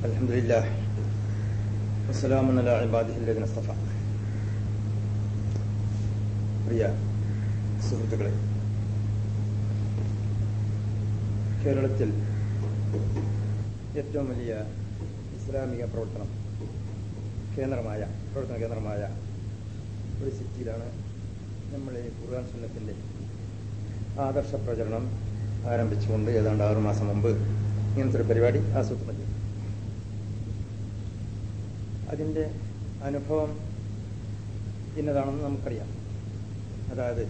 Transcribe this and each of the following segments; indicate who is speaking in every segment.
Speaker 1: الحمد لله وسلام على عباده الذين اصطفى പ്രിയ സുഹൃത്തുക്കളെ കേരളത്തിൽ ഏറ്റവും വലിയ ഇസ്ലാമിക പ്രവർത്തനം കേന്ദ്രമായ പ്രവർത്തന കേന്ദ്രമായ ഒരു സിറ്റിയിലാണ് നമ്മൾ ഈ ഖുർആൻ സുന്നത്തിൻ്റെ ആദർശ പ്രചരണം ആരംഭിച്ചുകൊണ്ട് ഏതാണ്ട് ആറു മാസം മുമ്പ് ഇങ്ങനത്തെ ഒരു പരിപാടി ആസൂത്രണം ചെയ്തു അതിൻ്റെ അനുഭവം ഇന്നതാണെന്ന് നമുക്കറിയാം അതായത്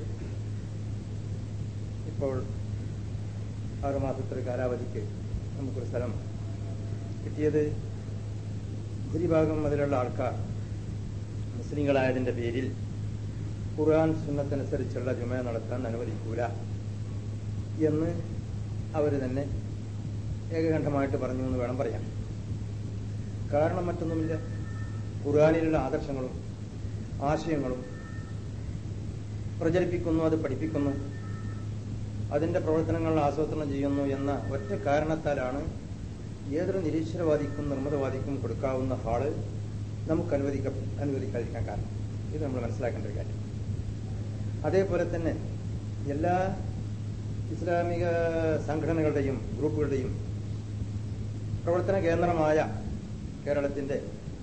Speaker 1: ഇപ്പോൾ ആറുമാസത്തെ കാലാവധിക്ക് നമുക്കൊരു സ്ഥലം കിട്ടിയത് ഭൂരിഭാഗം അതിലുള്ള ആൾക്കാർ മുസ്ലിങ്ങളായതിൻ്റെ പേരിൽ ഖുർആൻ സുന്നത്തനുസരിച്ചുള്ള ജുമ നടത്താൻ അനുവദിക്കൂല എന്ന് അവർ തന്നെ ഏകകണ്ഠമായിട്ട് പറഞ്ഞു എന്ന് വേണം പറയാൻ കാരണം മറ്റൊന്നുമില്ല ഖുർആാനിലുള്ള ആദർശങ്ങളും ആശയങ്ങളും പ്രചരിപ്പിക്കുന്നു അത് പഠിപ്പിക്കുന്നു അതിന്റെ പ്രവർത്തനങ്ങൾ ആസൂത്രണം ചെയ്യുന്നു എന്ന ഒറ്റ കാരണത്താലാണ് ഏതൊരു നിരീശ്വരവാദിക്കും നിർമ്മതവാദിക്കും കൊടുക്കാവുന്ന ഹാള് നമുക്ക് അനുവദിക്ക അനുവദിക്കാതിരിക്കാൻ കാരണം ഇത് നമ്മൾ മനസ്സിലാക്കേണ്ട ഒരു കാര്യം അതേപോലെ തന്നെ എല്ലാ ഇസ്ലാമിക സംഘടനകളുടെയും ഗ്രൂപ്പുകളുടെയും പ്രവർത്തന കേന്ദ്രമായ കേരളത്തിന്റെ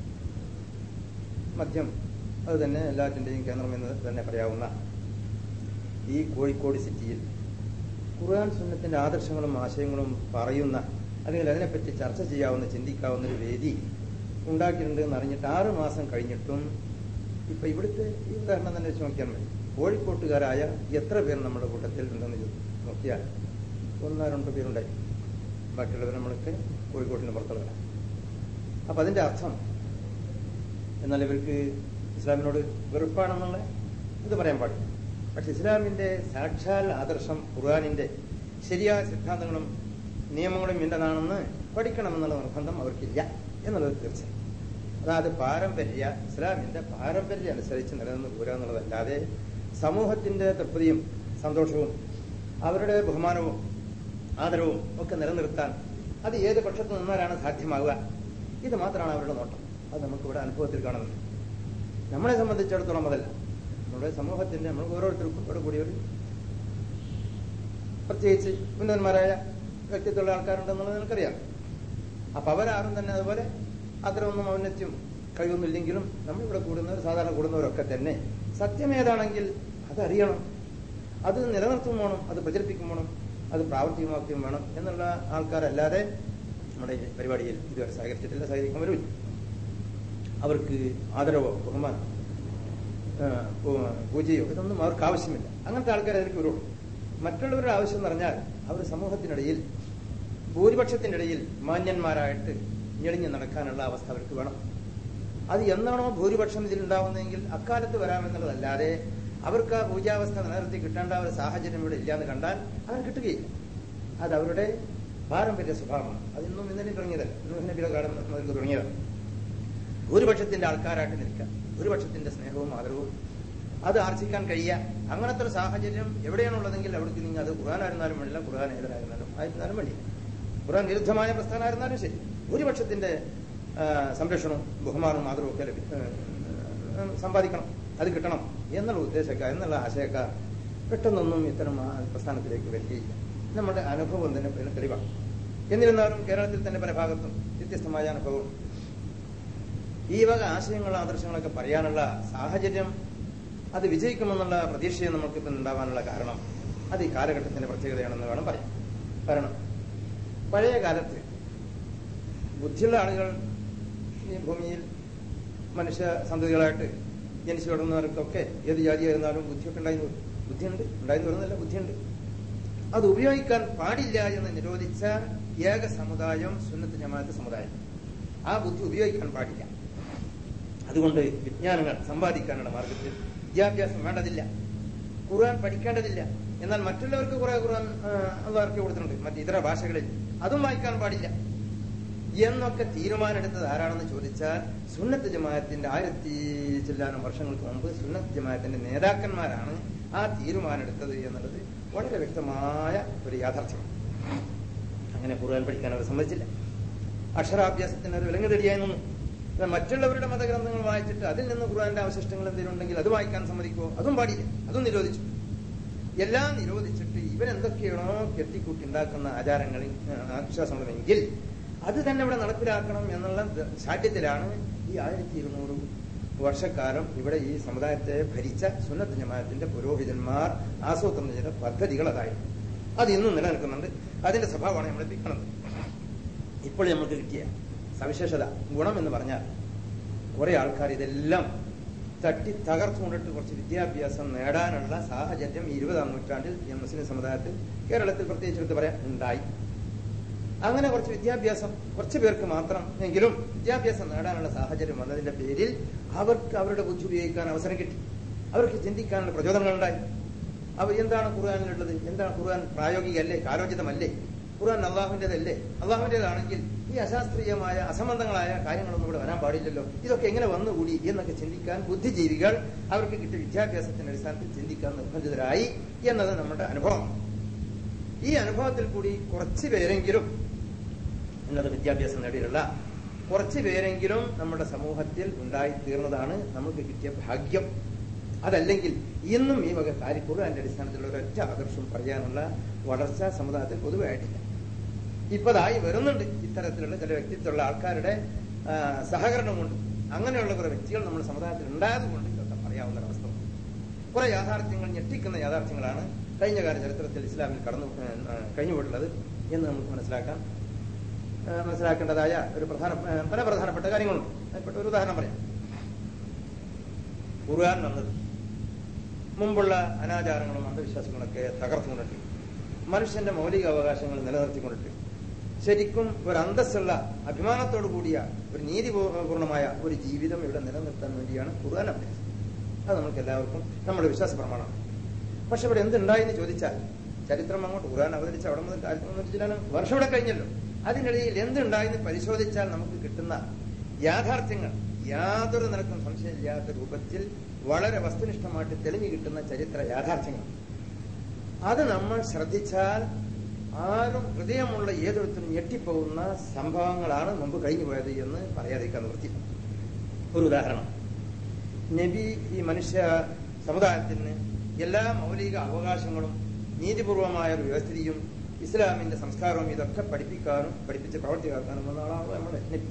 Speaker 1: മധ്യം അത് തന്നെ എല്ലാറ്റിൻ്റെയും കേന്ദ്രം എന്ന് തന്നെ പറയാവുന്ന ഈ കോഴിക്കോട് സിറ്റിയിൽ ഖുർആൻ സുന്നത്തിന്റെ ആദർശങ്ങളും ആശയങ്ങളും പറയുന്ന അല്ലെങ്കിൽ അതിനെപ്പറ്റി ചർച്ച ചെയ്യാവുന്ന ചിന്തിക്കാവുന്ന ഒരു വേദി ഉണ്ടാക്കിയിട്ടുണ്ട് എന്ന് അറിഞ്ഞിട്ട് ആറ് മാസം കഴിഞ്ഞിട്ടും ഇപ്പൊ ഇവിടുത്തെ ഈ ഉദാഹരണം തന്നെ വെച്ച് നോക്കിയാൽ മതി കോഴിക്കോട്ടുകാരായ എത്ര പേർ നമ്മുടെ കൂട്ടത്തിൽ ഉണ്ടെന്ന് നോക്കിയാൽ ഒന്നോ രണ്ടോ പേരുണ്ടായി ബാക്കിയുള്ളവർ നമ്മളൊക്കെ കോഴിക്കോട്ടിന് പുറത്തുള്ളവരാണ് അപ്പൊ അതിന്റെ അർത്ഥം എന്നാൽ ഇവർക്ക് ഇസ്ലാമിനോട് വെറുപ്പാണെന്നുള്ള ഇത് പറയാൻ പാടില്ല പക്ഷെ ഇസ്ലാമിന്റെ സാക്ഷാൽ ആദർശം ഖുർആാനിന്റെ ശരിയായ സിദ്ധാന്തങ്ങളും നിയമങ്ങളും ഇന്നതാണെന്ന് പഠിക്കണമെന്നുള്ള നിർബന്ധം അവർക്കില്ല എന്നുള്ളത് തീർച്ചയായും അതായത് പാരമ്പര്യ ഇസ്ലാമിന്റെ പാരമ്പര്യം അനുസരിച്ച് നിലനിന്ന് പോരുക എന്നുള്ളതല്ലാതെ സമൂഹത്തിന്റെ തൃപ്തിയും സന്തോഷവും അവരുടെ ബഹുമാനവും ആദരവും ഒക്കെ നിലനിർത്താൻ അത് ഏത് പക്ഷത്ത് നിന്നാലാണ് സാധ്യമാവുക ഇത് മാത്രമാണ് അവരുടെ നോട്ടം അത് നമുക്ക് ഇവിടെ അനുഭവത്തിൽ കാണുന്നത് നമ്മളെ സംബന്ധിച്ചിടത്തോളം അതല്ല നമ്മുടെ സമൂഹത്തിന്റെ നമ്മൾ ഓരോരുത്തർക്കും ഇവിടെ കൂടി ഒരു പ്രത്യേകിച്ച് ഉന്നതന്മാരായ വ്യക്തിത്വമുള്ള ആൾക്കാരുണ്ടെന്നുള്ളത് നിനക്കറിയാം അപ്പൊ അവരാരും തന്നെ അതുപോലെ അത്രയൊന്നും ഔന്നത്യം കഴിവൊന്നുമില്ലെങ്കിലും നമ്മളിവിടെ കൂടുന്നവർ സാധാരണ കൂടുന്നവരൊക്കെ തന്നെ സത്യം ഏതാണെങ്കിൽ അതറിയണം അത് നിലനിർത്തും വേണം അത് പ്രചരിപ്പിക്കും വേണം അത് പ്രാവർത്തികമാക്കുകയും വേണം എന്നുള്ള ആൾക്കാരല്ലാതെ നമ്മുടെ ഈ പരിപാടിയിൽ ഇതുവരെ സഹകരിച്ചിട്ടില്ല സഹകരിക്കാൻ വരില്ല അവർക്ക് ആദരവോ ബഹുമാനം പൂജയോ ഇതൊന്നും അവർക്ക് ആവശ്യമില്ല അങ്ങനത്തെ ആൾക്കാർ അതിലേക്ക് വരുള്ളൂ മറ്റുള്ളവരുടെ ആവശ്യം എന്ന് പറഞ്ഞാൽ അവർ സമൂഹത്തിനിടയിൽ ഭൂരിപക്ഷത്തിന്റെ ഇടയിൽ മാന്യന്മാരായിട്ട് ഞെളിഞ്ഞ് നടക്കാനുള്ള അവസ്ഥ അവർക്ക് വേണം അത് എന്നാണോ ഭൂരിപക്ഷം ഇതിലുണ്ടാവുന്നതെങ്കിൽ അക്കാലത്ത് വരാമെന്നുള്ളതല്ലാതെ അവർക്ക് ആ പൂജാവസ്ഥ നിലനിർത്തി കിട്ടേണ്ട ഒരു സാഹചര്യം ഇവിടെ ഇല്ലാന്ന് കണ്ടാൽ അവർ കിട്ടുകയില്ല അത് അവരുടെ പാരമ്പര്യ സ്വഭാവമാണ് അതിന്നും ഇന്നലെ തുടങ്ങിയതല്ല ഇന്നും നബിയുടെ കാലം മുതൽ തുടങ്ങിയതാണ് ഭൂരിപക്ഷത്തിന്റെ ആൾക്കാരായിട്ട് നിൽക്കുക ഭൂരിപക്ഷത്തിന്റെ സ്നേഹവും ആദരവും അത് ആർജിക്കാൻ കഴിയുക അങ്ങനത്തെ ഒരു സാഹചര്യം എവിടെയാണുള്ളതെങ്കിൽ അവിടേക്ക് നിങ്ങൾ അത് ഖുർആാനായിരുന്നാലും വേണ്ടില്ല ഖുർആൻ ഏതനായിരുന്നാലും ആയിരുന്നാലും വേണ്ടില്ല ഖുർആൻ വിരുദ്ധമായ പ്രസ്ഥാനമായിരുന്നാലും ശരി ഭൂരിപക്ഷത്തിന്റെ സംരക്ഷണവും ബഹുമാനവും ആദരവും ഒക്കെ സമ്പാദിക്കണം അത് കിട്ടണം എന്നുള്ള ഉദ്ദേശക്കാർ എന്നുള്ള ആശയക്കാർ പെട്ടെന്നൊന്നും ഇത്തരം പ്രസ്ഥാനത്തിലേക്ക് വരികയില്ല നമ്മുടെ അനുഭവം തന്നെ തെളിവാണ് എന്നിരുന്നാലും കേരളത്തിൽ തന്നെ പല ഭാഗത്തും വ്യത്യസ്തമായ അനുഭവം ഈ വക ആശയങ്ങളും ആദർശങ്ങളൊക്കെ പറയാനുള്ള സാഹചര്യം അത് വിജയിക്കുമെന്നുള്ള പ്രതീക്ഷയെ നമുക്കിപ്പോൾ ഉണ്ടാവാനുള്ള കാരണം അത് ഈ കാലഘട്ടത്തിന്റെ പ്രത്യേകതയാണെന്ന് വേണം പറയാം കാരണം പഴയ കാലത്ത് ബുദ്ധിയുള്ള ആളുകൾ ഈ ഭൂമിയിൽ മനുഷ്യ സന്തതികളായിട്ട് ജനിച്ചു കിടന്നവർക്കൊക്കെ ഏത് ജാതിയായിരുന്നാലും ബുദ്ധിയൊക്കെ ഉണ്ടായിരുന്നു ബുദ്ധിയുണ്ട് ഉണ്ടായിരുന്നു വരുന്നില്ല ബുദ്ധിയുണ്ട് അത് ഉപയോഗിക്കാൻ പാടില്ല എന്ന് നിരോധിച്ച ഏക സമുദായം സുന്നത്ത് ജമാഅത്ത് സമുദായം ആ ബുദ്ധി ഉപയോഗിക്കാൻ പാടില്ല അതുകൊണ്ട് വിജ്ഞാനങ്ങൾ സമ്പാദിക്കാനുള്ള മാർഗത്തിൽ വിദ്യാഭ്യാസം വേണ്ടതില്ല ഖുർആൻ പഠിക്കേണ്ടതില്ല എന്നാൽ മറ്റുള്ളവർക്ക് കുറെ ഖുർആൻ അള്ളാർക്ക് കൊടുത്തിട്ടുണ്ട് മറ്റ് ഇതര ഭാഷകളിൽ അതും വായിക്കാൻ പാടില്ല എന്നൊക്കെ തീരുമാനമെടുത്തത് ആരാണെന്ന് ചോദിച്ചാൽ സുന്നത്ത് ജമാഅത്തിന്റെ ആയിരത്തി ചില്ലാനം വർഷങ്ങൾക്ക് മുമ്പ് സുന്നത്ത് ജമാഅത്തിന്റെ നേതാക്കന്മാരാണ് ആ തീരുമാനമെടുത്തത് എന്നുള്ളത് വളരെ വ്യക്തമായ ഒരു യാഥാർത്ഥ്യമാണ് അങ്ങനെ ഖുർആൻ പഠിക്കാൻ അവർ സമ്മതിച്ചില്ല അക്ഷരാഭ്യാസത്തിന് ഒരു വിലങ്ങ് തെടിയായി നിന്നു എന്നാൽ മറ്റുള്ളവരുടെ മതഗ്രന്ഥങ്ങൾ വായിച്ചിട്ട് അതിൽ നിന്ന് ഖുർആന്റെ അവശിഷ്ടങ്ങൾ എന്തെങ്കിലും ഉണ്ടെങ്കിൽ അത് വായിക്കാൻ സമ്മതിക്കുമോ അതും പാടില്ല അതും നിരോധിച്ചു എല്ലാം നിരോധിച്ചിട്ട് ഇവരെന്തൊക്കെയാണോ കെട്ടിക്കൂട്ടി ഉണ്ടാക്കുന്ന ആചാരങ്ങളിൽ വിശ്വാസങ്ങളുമെങ്കിൽ അത് തന്നെ ഇവിടെ നടപ്പിലാക്കണം എന്നുള്ള സാധ്യത്തിലാണ് ഈ ആയിരത്തി ഇരുന്നൂറ് വർഷക്കാലം ഇവിടെ ഈ സമുദായത്തെ ഭരിച്ച സുന്നത്ത് ജമാഅത്തിന്റെ പുരോഹിതന്മാർ ആസൂത്രണം ചെയ്ത പദ്ധതികൾ അതായിരുന്നു അത് ഇന്നും നിലനിൽക്കുന്നുണ്ട് അതിന്റെ സ്വഭാവമാണ് നമ്മൾ എത്തിക്കുന്നത് ഇപ്പോൾ നമുക്ക് കിട്ടിയ സവിശേഷത ഗുണം എന്ന് പറഞ്ഞാൽ കുറെ ആൾക്കാർ ഇതെല്ലാം തട്ടി തകർത്തുകൊണ്ടിട്ട് കുറച്ച് വിദ്യാഭ്യാസം നേടാനുള്ള സാഹചര്യം ഈ ഇരുപതാം നൂറ്റാണ്ടിൽ ഈ മുസ്ലിം സമുദായത്തിൽ കേരളത്തിൽ പ്രത്യേകിച്ച് എടുത്ത് പറയാൻ ഉണ്ടായി അങ്ങനെ കുറച്ച് വിദ്യാഭ്യാസം കുറച്ച് പേർക്ക് മാത്രം എങ്കിലും വിദ്യാഭ്യാസം നേടാനുള്ള സാഹചര്യം വന്നതിന്റെ പേരിൽ അവർക്ക് അവരുടെ ബുദ്ധി ഉപയോഗിക്കാൻ അവസരം കിട്ടി അവർക്ക് ചിന്തിക്കാനുള്ള പ്രചോദനങ്ങൾ ഉണ്ടായി അവർ എന്താണ് ഖുർആാനിലുള്ളത് എന്താണ് ഖുർആൻ പ്രായോഗികമല്ലേ കാലോചിതമല്ലേ ഖുർആൻ അള്ളാഹുവിൻ്റെതല്ലേ അള്ളാഹുവിൻ്റെതാണെങ്കിൽ ഈ അശാസ്ത്രീയമായ അസംബന്ധങ്ങളായ കാര്യങ്ങളൊന്നും ഇവിടെ വരാൻ പാടില്ലല്ലോ ഇതൊക്കെ എങ്ങനെ വന്നുകൂടി എന്നൊക്കെ ചിന്തിക്കാൻ ബുദ്ധിജീവികൾ അവർക്ക് കിട്ടിയ വിദ്യാഭ്യാസത്തിന്റെ അടിസ്ഥാനത്തിൽ ചിന്തിക്കാൻ നിർബന്ധിതരായി എന്നത് നമ്മുടെ അനുഭവമാണ് ഈ അനുഭവത്തിൽ കൂടി കുറച്ച് പേരെങ്കിലും ഉന്നത വിദ്യാഭ്യാസം നേടിയിട്ടുള്ള കുറച്ച് പേരെങ്കിലും നമ്മുടെ സമൂഹത്തിൽ ഉണ്ടായിത്തീർന്നതാണ് നമുക്ക് കിട്ടിയ ഭാഗ്യം അതല്ലെങ്കിൽ ഇന്നും ഈ വക കാര്യക്കുറവിന്റെ അടിസ്ഥാനത്തിലുള്ള ഒരൊറ്റ ആദർശം പറയാനുള്ള വളർച്ച സമുദായത്തിൽ പൊതുവായിട്ടില്ല ഇപ്പതായി വരുന്നുണ്ട് ഇത്തരത്തിലുള്ള ചില വ്യക്തിത്വമുള്ള ആൾക്കാരുടെ സഹകരണം കൊണ്ട് അങ്ങനെയുള്ള കുറെ വ്യക്തികൾ നമ്മുടെ സമുദായത്തിൽ ഉണ്ടായതുകൊണ്ട് ഇതൊക്കെ പറയാവുന്ന ഒരവസ്ഥ കുറെ യാഥാർത്ഥ്യങ്ങൾ ഞെട്ടിക്കുന്ന യാഥാർത്ഥ്യങ്ങളാണ് കഴിഞ്ഞ കാല ചരിത്രത്തിൽ ഇസ്ലാമിൽ കടന്നു കഴിഞ്ഞുപോയിട്ടുള്ളത് എന്ന് നമുക്ക് മനസ്സിലാക്കാം മനസ്സിലാക്കേണ്ടതായ ഒരു പ്രധാന പല പ്രധാനപ്പെട്ട കാര്യങ്ങളുണ്ട് അതിൽപ്പെട്ട ഒരു ഉദാഹരണം പറയാം ഖുർആൻ വന്നത് മുമ്പുള്ള അനാചാരങ്ങളും അന്ധവിശ്വാസങ്ങളൊക്കെ തകർത്തുകൊണ്ടിട്ട് മനുഷ്യന്റെ മൗലിക അവകാശങ്ങൾ നിലനിർത്തിക്കൊണ്ടിട്ട് ശരിക്കും ഒരു അന്തസ്സുള്ള അഭിമാനത്തോടു കൂടിയ ഒരു നീതിപൂർണമായ ഒരു ജീവിതം ഇവിടെ നിലനിർത്താൻ വേണ്ടിയാണ് ഖുർആൻ അഭ്യാസം അത് നമുക്ക് എല്ലാവർക്കും നമ്മുടെ വിശ്വാസ പ്രമാണമാണ് പക്ഷെ ഇവിടെ എന്തുണ്ടായെന്ന് ചോദിച്ചാൽ ചരിത്രം അങ്ങോട്ട് ഖുർആൻ അവതരിച്ച അവിടെ മുതൽ ആയിരത്തി മുന്നൂറ്റി ചില്ലാനും വർഷം ഇവിടെ കഴിഞ്ഞല്ലോ അതിനിടയിൽ എന്തുണ്ടായെന്ന് പരിശോധിച്ചാൽ നമുക്ക് കിട്ടുന്ന യാഥാർത്ഥ്യങ്ങൾ യാതൊരു നിരക്കും സംശയമില്ലാത്ത രൂപത്തിൽ വളരെ വസ്തുനിഷ്ഠമായിട്ട് തെളിഞ്ഞു കിട്ടുന്ന ചരിത്ര യാഥാർത്ഥ്യങ്ങൾ അത് നമ്മൾ ശ്രദ്ധിച്ചാൽ ആരും ഹൃദയമുള്ള ഏതൊരുത്തിനും ഞെട്ടിപ്പോകുന്ന സംഭവങ്ങളാണ് മുമ്പ് കഴിഞ്ഞു പോയത് എന്ന് പറയാതിരിക്കാൻ നിവൃത്തി ഒരു ഉദാഹരണം നബി ഈ മനുഷ്യ സമുദായത്തിന് എല്ലാ മൗലിക അവകാശങ്ങളും നീതിപൂർവമായ ഒരു വ്യവസ്ഥിതിയും ഇസ്ലാമിന്റെ സംസ്കാരവും ഇതൊക്കെ പഠിപ്പിക്കാനും പഠിപ്പിച്ച് പ്രവർത്തിക്കാനും വന്ന ആളാണ് നമ്മുടെ നബി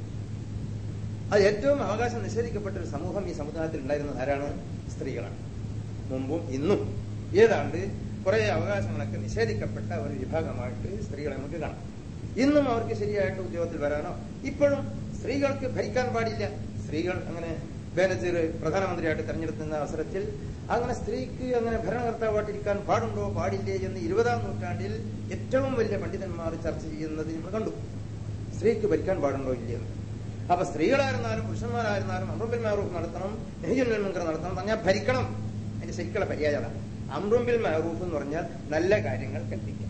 Speaker 1: അത് ഏറ്റവും അവകാശം നിഷേധിക്കപ്പെട്ട ഒരു സമൂഹം ഈ സമുദായത്തിൽ ഉണ്ടായിരുന്നത് ആരാണ് സ്ത്രീകളാണ് മുമ്പും ഇന്നും ഏതാണ്ട് കുറെ അവകാശങ്ങളൊക്കെ നിഷേധിക്കപ്പെട്ട ഒരു വിഭാഗമായിട്ട് സ്ത്രീകളെ നമുക്ക് കാണാം ഇന്നും അവർക്ക് ശരിയായിട്ട് ഉദ്യോഗത്തിൽ വരാനോ ഇപ്പോഴും സ്ത്രീകൾക്ക് ഭരിക്കാൻ പാടില്ല സ്ത്രീകൾ അങ്ങനെ ബേനസീർ പ്രധാനമന്ത്രിയായിട്ട് തെരഞ്ഞെടുക്കുന്ന അവസരത്തിൽ അങ്ങനെ സ്ത്രീക്ക് അങ്ങനെ ഭരണകർത്താവായിട്ടിരിക്കാൻ പാടുണ്ടോ പാടില്ലേ എന്ന് ഇരുപതാം നൂറ്റാണ്ടിൽ ഏറ്റവും വലിയ പണ്ഡിതന്മാർ ചർച്ച ചെയ്യുന്നത് നമ്മൾ കണ്ടു സ്ത്രീക്ക് ഭരിക്കാൻ പാടുണ്ടോ ഇല്ലയെന്ന് അപ്പൊ സ്ത്രീകളായിരുന്നാലും പുരുഷന്മാരായിരുന്നാലും അമ്രുബിൽ മാറൂഫ് നടത്തണം നെഹ്ജുൽ മുങ്കർ നടത്തണം പറഞ്ഞാൽ ഭരിക്കണം അതിന്റെ ശരിക്കുള്ള പര്യായത അമ്രുബിൽ മാറൂഫ് എന്ന് പറഞ്ഞാൽ നല്ല കാര്യങ്ങൾ കൽപ്പിക്കാം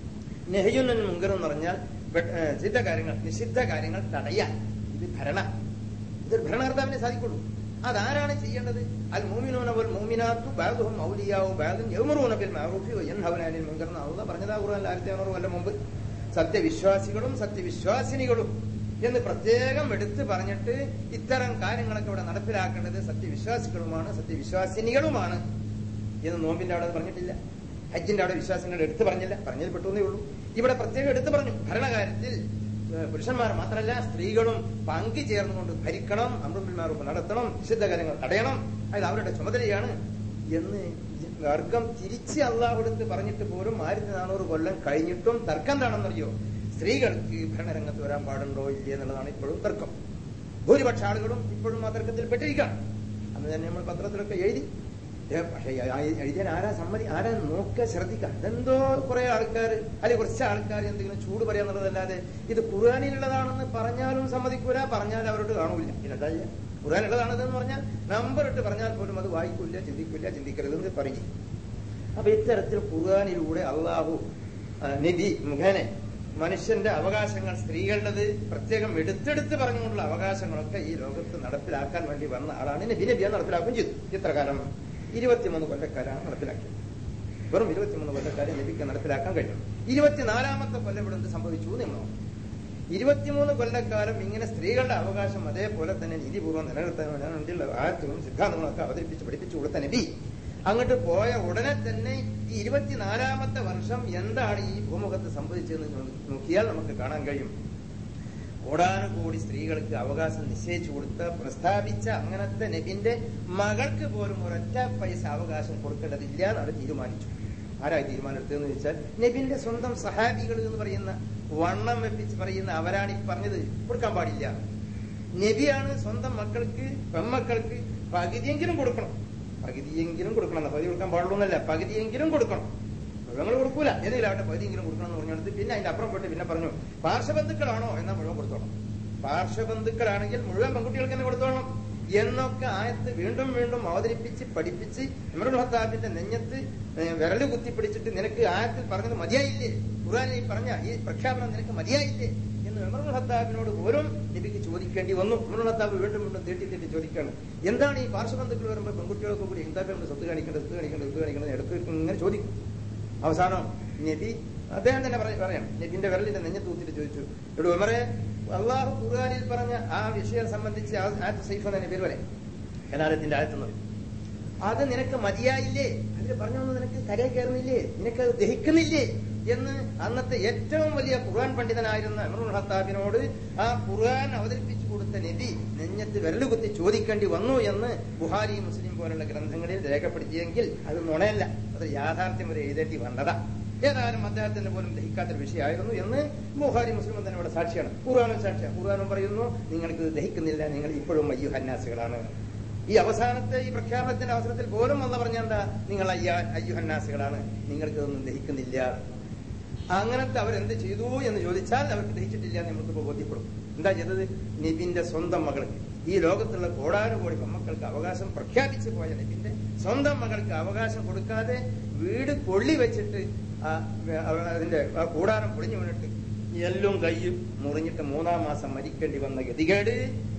Speaker 1: നെഹ്ജുൽ മുങ്കർ എന്ന് പറഞ്ഞാൽ ചിത്ത കാര്യങ്ങൾ നിഷിദ്ധ കാര്യങ്ങൾ തടയാൻ ഇത് ഭരണ ഇതൊരു ഭരണകർത്താവിനെ സാധിക്കുള്ളൂ അതാരാണ് ചെയ്യേണ്ടത് അൽ മൂമിനൂന പോൽ മൂമിനാത്തു ബാദുഹും ഔലിയാവും ബാദും യൗമറൂന ബിൽ മഅറൂഫി വയൻഹവനാനിൽ മുങ്കർ എന്ന് പറഞ്ഞതാ ഖുർആൻ ആയിരത്തി അറുന്നൂറ് കൊല്ലം മുമ്പ് സത്യവിശ്വാസികളും സത്യവിശ്വാസിനികളും എന്ന് പ്രത്യേകം എടുത്തു പറഞ്ഞിട്ട് ഇത്തരം കാര്യങ്ങളൊക്കെ ഇവിടെ നടപ്പിലാക്കേണ്ടത് സത്യവിശ്വാസികളുമാണ് സത്യവിശ്വാസിനികളുമാണ് എന്ന് നോമ്പിന്റെ അവിടെ പറഞ്ഞിട്ടില്ല ഹജ്ജിന്റെ അവിടെ വിശ്വാസങ്ങൾ എടുത്തു പറഞ്ഞില്ല പറഞ്ഞതിൽ പെട്ടുന്നേ ഉള്ളൂ ഇവിടെ പ്രത്യേകം എടുത്തു പറഞ്ഞു ഭരണകാര്യത്തിൽ പുരുഷന്മാർ മാത്രമല്ല സ്ത്രീകളും പങ്കു ചേർന്നുകൊണ്ട് ഭരിക്കണം അമൃതന്മാർക്ക് നടത്തണം നിഷിദ്ധ കാര്യങ്ങൾ തടയണം അത് അവരുടെ ചുമതലയാണ് എന്ന് വർഗം തിരിച്ച് അള്ളാഹുടുത്ത് പറഞ്ഞിട്ട് പോലും ആയിരത്തി നാനൂറ് കൊല്ലം കഴിഞ്ഞിട്ടും തർക്കം എന്താണെന്നറിയോ സ്ത്രീകൾക്ക് ഭരണരംഗത്ത് വരാൻ പാടുണ്ടോ ഇല്ലേ എന്നുള്ളതാണ് ഇപ്പോഴും തർക്കം ഭൂരിപക്ഷ ആളുകളും ഇപ്പോഴും ആ തർക്കത്തിൽ പെട്ടിരിക്കുകയാണ് അന്ന് തന്നെ നമ്മൾ പത്രത്തിലൊക്കെ എഴുതി പക്ഷെ എഴുതിയാൽ ആരാ സമ്മതി ആരാ നോക്കുക ശ്രദ്ധിക്കുക അതെന്തോ കുറെ ആൾക്കാർ അല്ലെങ്കിൽ കുറച്ച് ആൾക്കാർ എന്തെങ്കിലും ചൂട് പറയാന്നുള്ളതല്ലാതെ ഇത് ഖുർആാനിലുള്ളതാണെന്ന് പറഞ്ഞാലും സമ്മതിക്കൂല പറഞ്ഞാൽ അവരോട് കാണൂല പിന്നെന്താ ചെയ്യാ ഖുർആാനുള്ളതാണെന്ന് പറഞ്ഞാൽ നമ്പർ ഇട്ട് പറഞ്ഞാൽ പോലും അത് വായിക്കൂല ചിന്തിക്കില്ല ചിന്തിക്കരുതെന്ന് പറയും അപ്പൊ ഇത്തരത്തിൽ ഖുർആാനിലൂടെ അള്ളാഹു നിധി മുഖേന മനുഷ്യന്റെ അവകാശങ്ങൾ സ്ത്രീകളുടേത് പ്രത്യേകം എടുത്തെടുത്ത് പറഞ്ഞുകൊണ്ടുള്ള അവകാശങ്ങളൊക്കെ ഈ ലോകത്ത് നടപ്പിലാക്കാൻ വേണ്ടി വന്ന ആളാണ് നബി നബിയെ നടപ്പിലാക്കുകയും ചെയ്തു ഇത്ര കാലം ഇരുപത്തിമൂന്ന് കൊല്ലക്കാരാണ് നടപ്പിലാക്കിയത് വെറും ഇരുപത്തിമൂന്ന് കൊല്ലക്കാരെ നബിക്ക് നടപ്പിലാക്കാൻ കഴിഞ്ഞു ഇരുപത്തിനാലാമത്തെ കൊല്ലം ഇവിടെ എന്ത് സംഭവിച്ചു നമ്മൾ ഇരുപത്തിമൂന്ന് കൊല്ലക്കാലം ഇങ്ങനെ സ്ത്രീകളുടെ അവകാശം അതേപോലെ തന്നെ നീതിപൂർവ്വം നിലനിർത്താൻ വേണ്ടിയുള്ള ആയത്തുകളും സിദ്ധാന്തങ്ങളും ഒക്കെ അവതരിപ്പിച്ച് പഠിപ്പിച്ചു കൊടുത്ത നബി അങ്ങോട്ട് പോയ ഉടനെ തന്നെ ഈ ഇരുപത്തിനാലാമത്തെ വർഷം എന്താണ് ഈ ഭൂമുഖത്ത് സംഭവിച്ചതെന്ന് നോക്കിയാൽ നമുക്ക് കാണാൻ കഴിയും കോടാനുകൂടി സ്ത്രീകൾക്ക് അവകാശം നിശ്ചയിച്ചു കൊടുത്ത പ്രസ്താവിച്ച അങ്ങനത്തെ നബിന്റെ മകൾക്ക് പോലും ഒരൊറ്റ പൈസ അവകാശം കൊടുക്കേണ്ടതില്ല എന്നാണ് തീരുമാനിച്ചു ആരായി തീരുമാനമെടുത്തതെന്ന് ചോദിച്ചാൽ നബിന്റെ സ്വന്തം സഹാബികൾ എന്ന് പറയുന്ന വണ്ണം വെപ്പിച്ച് പറയുന്ന അവരാണ് ഈ പറഞ്ഞത് കൊടുക്കാൻ പാടില്ല നബിയാണ് സ്വന്തം മക്കൾക്ക് പെമ്മക്കൾക്ക് പകുതിയെങ്കിലും കൊടുക്കണം പകുതിയെങ്കിലും കൊടുക്കണം എന്നാ പകുതി കൊടുക്കാൻ പാടുള്ളൂ എന്നല്ല പകുതിയെങ്കിലും കൊടുക്കണം മുഴുവൻ കൊടുക്കൂല ഏതെങ്കിലും ആവട്ടെ പകുതിയെങ്കിലും കൊടുക്കണം എന്ന് പറഞ്ഞെടുത്ത് പിന്നെ അതിന്റെ അപ്പുറം പോയിട്ട് പിന്നെ പറഞ്ഞു പാർശ്വബന്ധുക്കളാണോ എന്നാൽ മുഴുവൻ കൊടുത്തോണം പാർശ്വബന്ധുക്കളാണെങ്കിൽ മുഴുവൻ പെൺകുട്ടികൾക്ക് തന്നെ കൊടുത്തോണം എന്നൊക്കെ ആയത്ത് വീണ്ടും വീണ്ടും അവതരിപ്പിച്ച് പഠിപ്പിച്ച് ഇമറുൽ ഹത്താബിന്റെ നെഞ്ഞത്ത് വിരല് കുത്തിപ്പിടിച്ചിട്ട് നിനക്ക് ആയത്തിൽ പറഞ്ഞത് മതിയായില്ലേ ഖുർആാനിൽ ഈ പറഞ്ഞ ഈ പ്രഖ്യാപനം നിനക്ക് മതിയായില്ലേ എന്ന് ഇമറുൽ ഹത്താബിനോട് പോലും നബിക്ക് ചോദിക്കേണ്ടി വന്നു ഇമറുൽ ഹത്താബ് വീണ്ടും വീണ്ടും തീട്ടി തീട്ടി ചോദിക്കാണ് എന്താണ് ഈ പാർശ്വബന്ധുക്കൾ വരുമ്പോൾ പെൺകുട്ടികൾക്ക് കൂടി എന്താ നമ്മൾ സ്വത്ത് കാണിക്കേണ്ടത് സ്വത്ത് കാണിക്കേണ്ടത് സ്വത്ത് കാണിക്കേണ്ടത് എടുത്ത് ഇങ്ങനെ ചോദിക്കും അവസാനം നബി അദ്ദേഹം തന്നെ പറയാം നബിന്റെ വിരലിന്റെ നെഞ്ഞത്ത് കുത്തിട്ട് ചോദിച്ചു ഇവിടെ ഉമറെ അള്ളാഹു ഖുർആാനിൽ പറഞ്ഞ ആ വിഷയം സംബന്ധിച്ച് ആയത്ത് സൈഫ് എന്ന പേര് വരെ കലാലത്തിന്റെ ആയത്തുന്നത് അത് നിനക്ക് മതിയായില്ലേ അതിൽ പറഞ്ഞു നിനക്ക് കരയെ കയറുന്നില്ലേ നിനക്ക് അത് ദഹിക്കുന്നില്ലേ എന്ന് അന്നത്തെ ഏറ്റവും വലിയ ഖുർആൻ പണ്ഡിതനായിരുന്ന അമറുൽ ഹത്താബിനോട് ആ ഖുർആൻ അവതരിപ്പിച്ചു കൊടുത്ത നബി നെഞ്ഞത്ത് വിരലുകുത്തി ചോദിക്കേണ്ടി വന്നു എന്ന് ബുഹാരി മുസ്ലിം പോലുള്ള ഗ്രന്ഥങ്ങളിൽ രേഖപ്പെടുത്തിയെങ്കിൽ അത് നുണയല്ല അത് യാഥാർത്ഥ്യം ഒരു എഴുതേണ്ടി വന്നതാ ഏതായാലും അദ്ദേഹത്തിന് പോലും ദഹിക്കാത്തൊരു വിഷയമായിരുന്നു എന്ന് ബുഹാരി മുസ്ലിം തന്നെ ഇവിടെ സാക്ഷിയാണ് ഖുർആാനും സാക്ഷിയാണ് ഖുർആാനും പറയുന്നു നിങ്ങൾക്ക് ഇത് ദഹിക്കുന്നില്ല നിങ്ങൾ ഇപ്പോഴും അയ്യു ഹന്നാസുകളാണ് ഈ അവസാനത്തെ ഈ പ്രഖ്യാപനത്തിന്റെ അവസരത്തിൽ പോലും വന്ന പറഞ്ഞെന്താ നിങ്ങൾ അയ്യ അയ്യുഹന്നാസുകളാണ് നിങ്ങൾക്ക് ഇതൊന്നും ദഹിക്കുന്നില്ല അങ്ങനത്തെ അവരെന്ത് ചെയ്തു എന്ന് ചോദിച്ചാൽ അവർക്ക് ദഹിച്ചിട്ടില്ല എന്ന് നമുക്ക് ബോധ്യപ്പെടും എന്താ ചെയ്തത് നബിന്റെ സ്വന്തം മകൾക്ക് ഈ ലോകത്തുള്ള കോടാനുകോടി പെമ്മക്കൾക്ക് അവകാശം പ്രഖ്യാപിച്ചു പോയ നബിന്റെ സ്വന്തം മകൾക്ക് അവകാശം കൊടുക്കാതെ വീട് കൊള്ളി വെച്ചിട്ട് അതിന്റെ ആ കൂടാരം പൊളിഞ്ഞു വീണിട്ട് എല്ലും കയ്യും മുറിഞ്ഞിട്ട് മൂന്നാം മാസം മരിക്കേണ്ടി വന്ന ഗതികേട്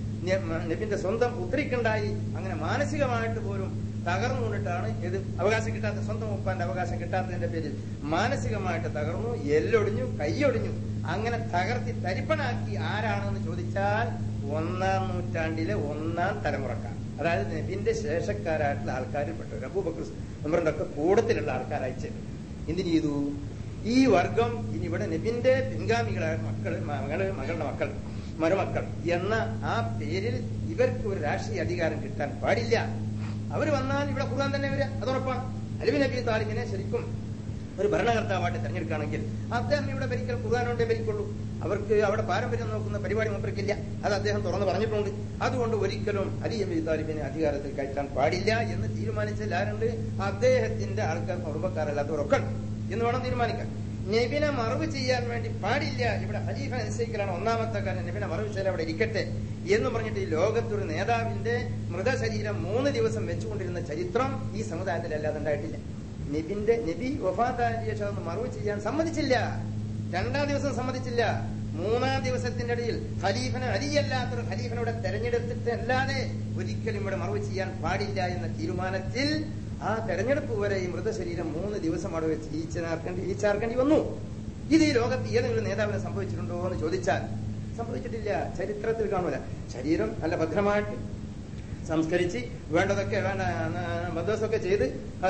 Speaker 1: നബിന്റെ സ്വന്തം പുത്രിക്കുണ്ടായി അങ്ങനെ മാനസികമായിട്ട് പോലും തകർന്നു കൊണ്ടിട്ടാണ് ഇത് അവകാശം കിട്ടാത്ത സ്വന്തം ഉപ്പാന്റെ അവകാശം കിട്ടാത്തതിന്റെ പേരിൽ മാനസികമായിട്ട് തകർന്നു എല്ലൊടിഞ്ഞു കൈയൊടിഞ്ഞു അങ്ങനെ തകർത്തി തരിപ്പണാക്കി ആരാണെന്ന് ചോദിച്ചാൽ ഒന്നാം നൂറ്റാണ്ടിലെ ഒന്നാം തലമുറക്കാർ അതായത് നബിന്റെ ശേഷക്കാരായിട്ടുള്ള ആൾക്കാരിൽ പെട്ടവർ അബൂബക്കർ ഉമറിന്റെ ഒക്കെ കൂടത്തിലുള്ള ആൾക്കാരയച്ച് എന്തിനു ചെയ്തു ഈ വർഗം ഇനി ഇവിടെ നബിന്റെ പിൻഗാമികളായ മക്കൾ മകള് മകളുടെ മക്കൾ മരുമക്കൾ എന്ന ആ പേരിൽ ഇവർക്ക് ഒരു രാഷ്ട്രീയ അധികാരം കിട്ടാൻ പാടില്ല അവർ വന്നാൽ ഇവിടെ ഖുർആൻ തന്നെ വരിക അതുറപ്പാണ് അലിബി നബി താലിബിനെ ശരിക്കും ഒരു ഭരണകർത്താവായിട്ട് തെരഞ്ഞെടുക്കുകയാണെങ്കിൽ അദ്ദേഹം ഇവിടെ ഭരിക്കൽ ഖുർആാനോണ്ടേ ഭരിക്കുള്ളൂ അവർക്ക് അവിടെ പാരമ്പര്യം നോക്കുന്ന പരിപാടി മൂപ്പർക്കില്ല അത് അദ്ദേഹം തുറന്നു പറഞ്ഞിട്ടുണ്ട് അതുകൊണ്ട് ഒരിക്കലും അലി അബി താലിബിനെ അധികാരത്തിൽ കയറ്റാൻ പാടില്ല എന്ന് തീരുമാനിച്ചതിൽ ആരുണ്ട് അദ്ദേഹത്തിന്റെ ആൾക്കാർ കുടുംബക്കാരല്ലാത്തവരൊക്കെ എന്ന് വേണം തീരുമാനിക്കാൻ നബിനെ മറവ് ചെയ്യാൻ വേണ്ടി പാടില്ല ഇവിടെ ഹലീഫ നിശ്ചയിക്കലാണ് ഒന്നാമത്തെ കാര്യം നബിനെ മറവ് ചെയ്യാൻ അവിടെ ഇരിക്കട്ടെ എന്ന് പറഞ്ഞിട്ട് ഈ ലോകത്തൊരു നേതാവിന്റെ മൃതശരീരം മൂന്ന് ദിവസം വെച്ചുകൊണ്ടിരുന്ന ചരിത്രം ഈ സമുദായത്തിൽ അല്ലാതെ ഉണ്ടായിട്ടില്ല നബിന്റെ നബി വഫാത്തായ ശേഷം അത് മറവ് ചെയ്യാൻ സമ്മതിച്ചില്ല രണ്ടാം ദിവസം സമ്മതിച്ചില്ല മൂന്നാം ദിവസത്തിന്റെ ഇടയിൽ ഖലീഫനെ അലിയല്ലാത്തൊരു ഖലീഫനോടെ തെരഞ്ഞെടുത്തിട്ട് അല്ലാതെ ഒരിക്കലും ഇവിടെ മറവ് ചെയ്യാൻ പാടില്ല എന്ന തീരുമാനത്തിൽ ആ തെരഞ്ഞെടുപ്പ് വരെ ഈ മൃതശരീരം മൂന്ന് ദിവസം അവിടെ വെച്ച് ഈച്ചനാർക്കേണ്ടി ഈച്ചാർക്കേണ്ടി വന്നു ഇത് ഈ ലോകത്ത് ഏതെങ്കിലും നേതാവിനെ സംഭവിച്ചിട്ടുണ്ടോ എന്ന് ചോദിച്ചാൽ സംഭവിച്ചിട്ടില്ല ചരിത്രത്തിൽ കാണൂല ശരീരം നല്ല ഭദ്രമായിട്ട് സംസ്കരിച്ച് വേണ്ടതൊക്കെ വേണ്ട ബന്ധോസൊക്കെ ചെയ്ത്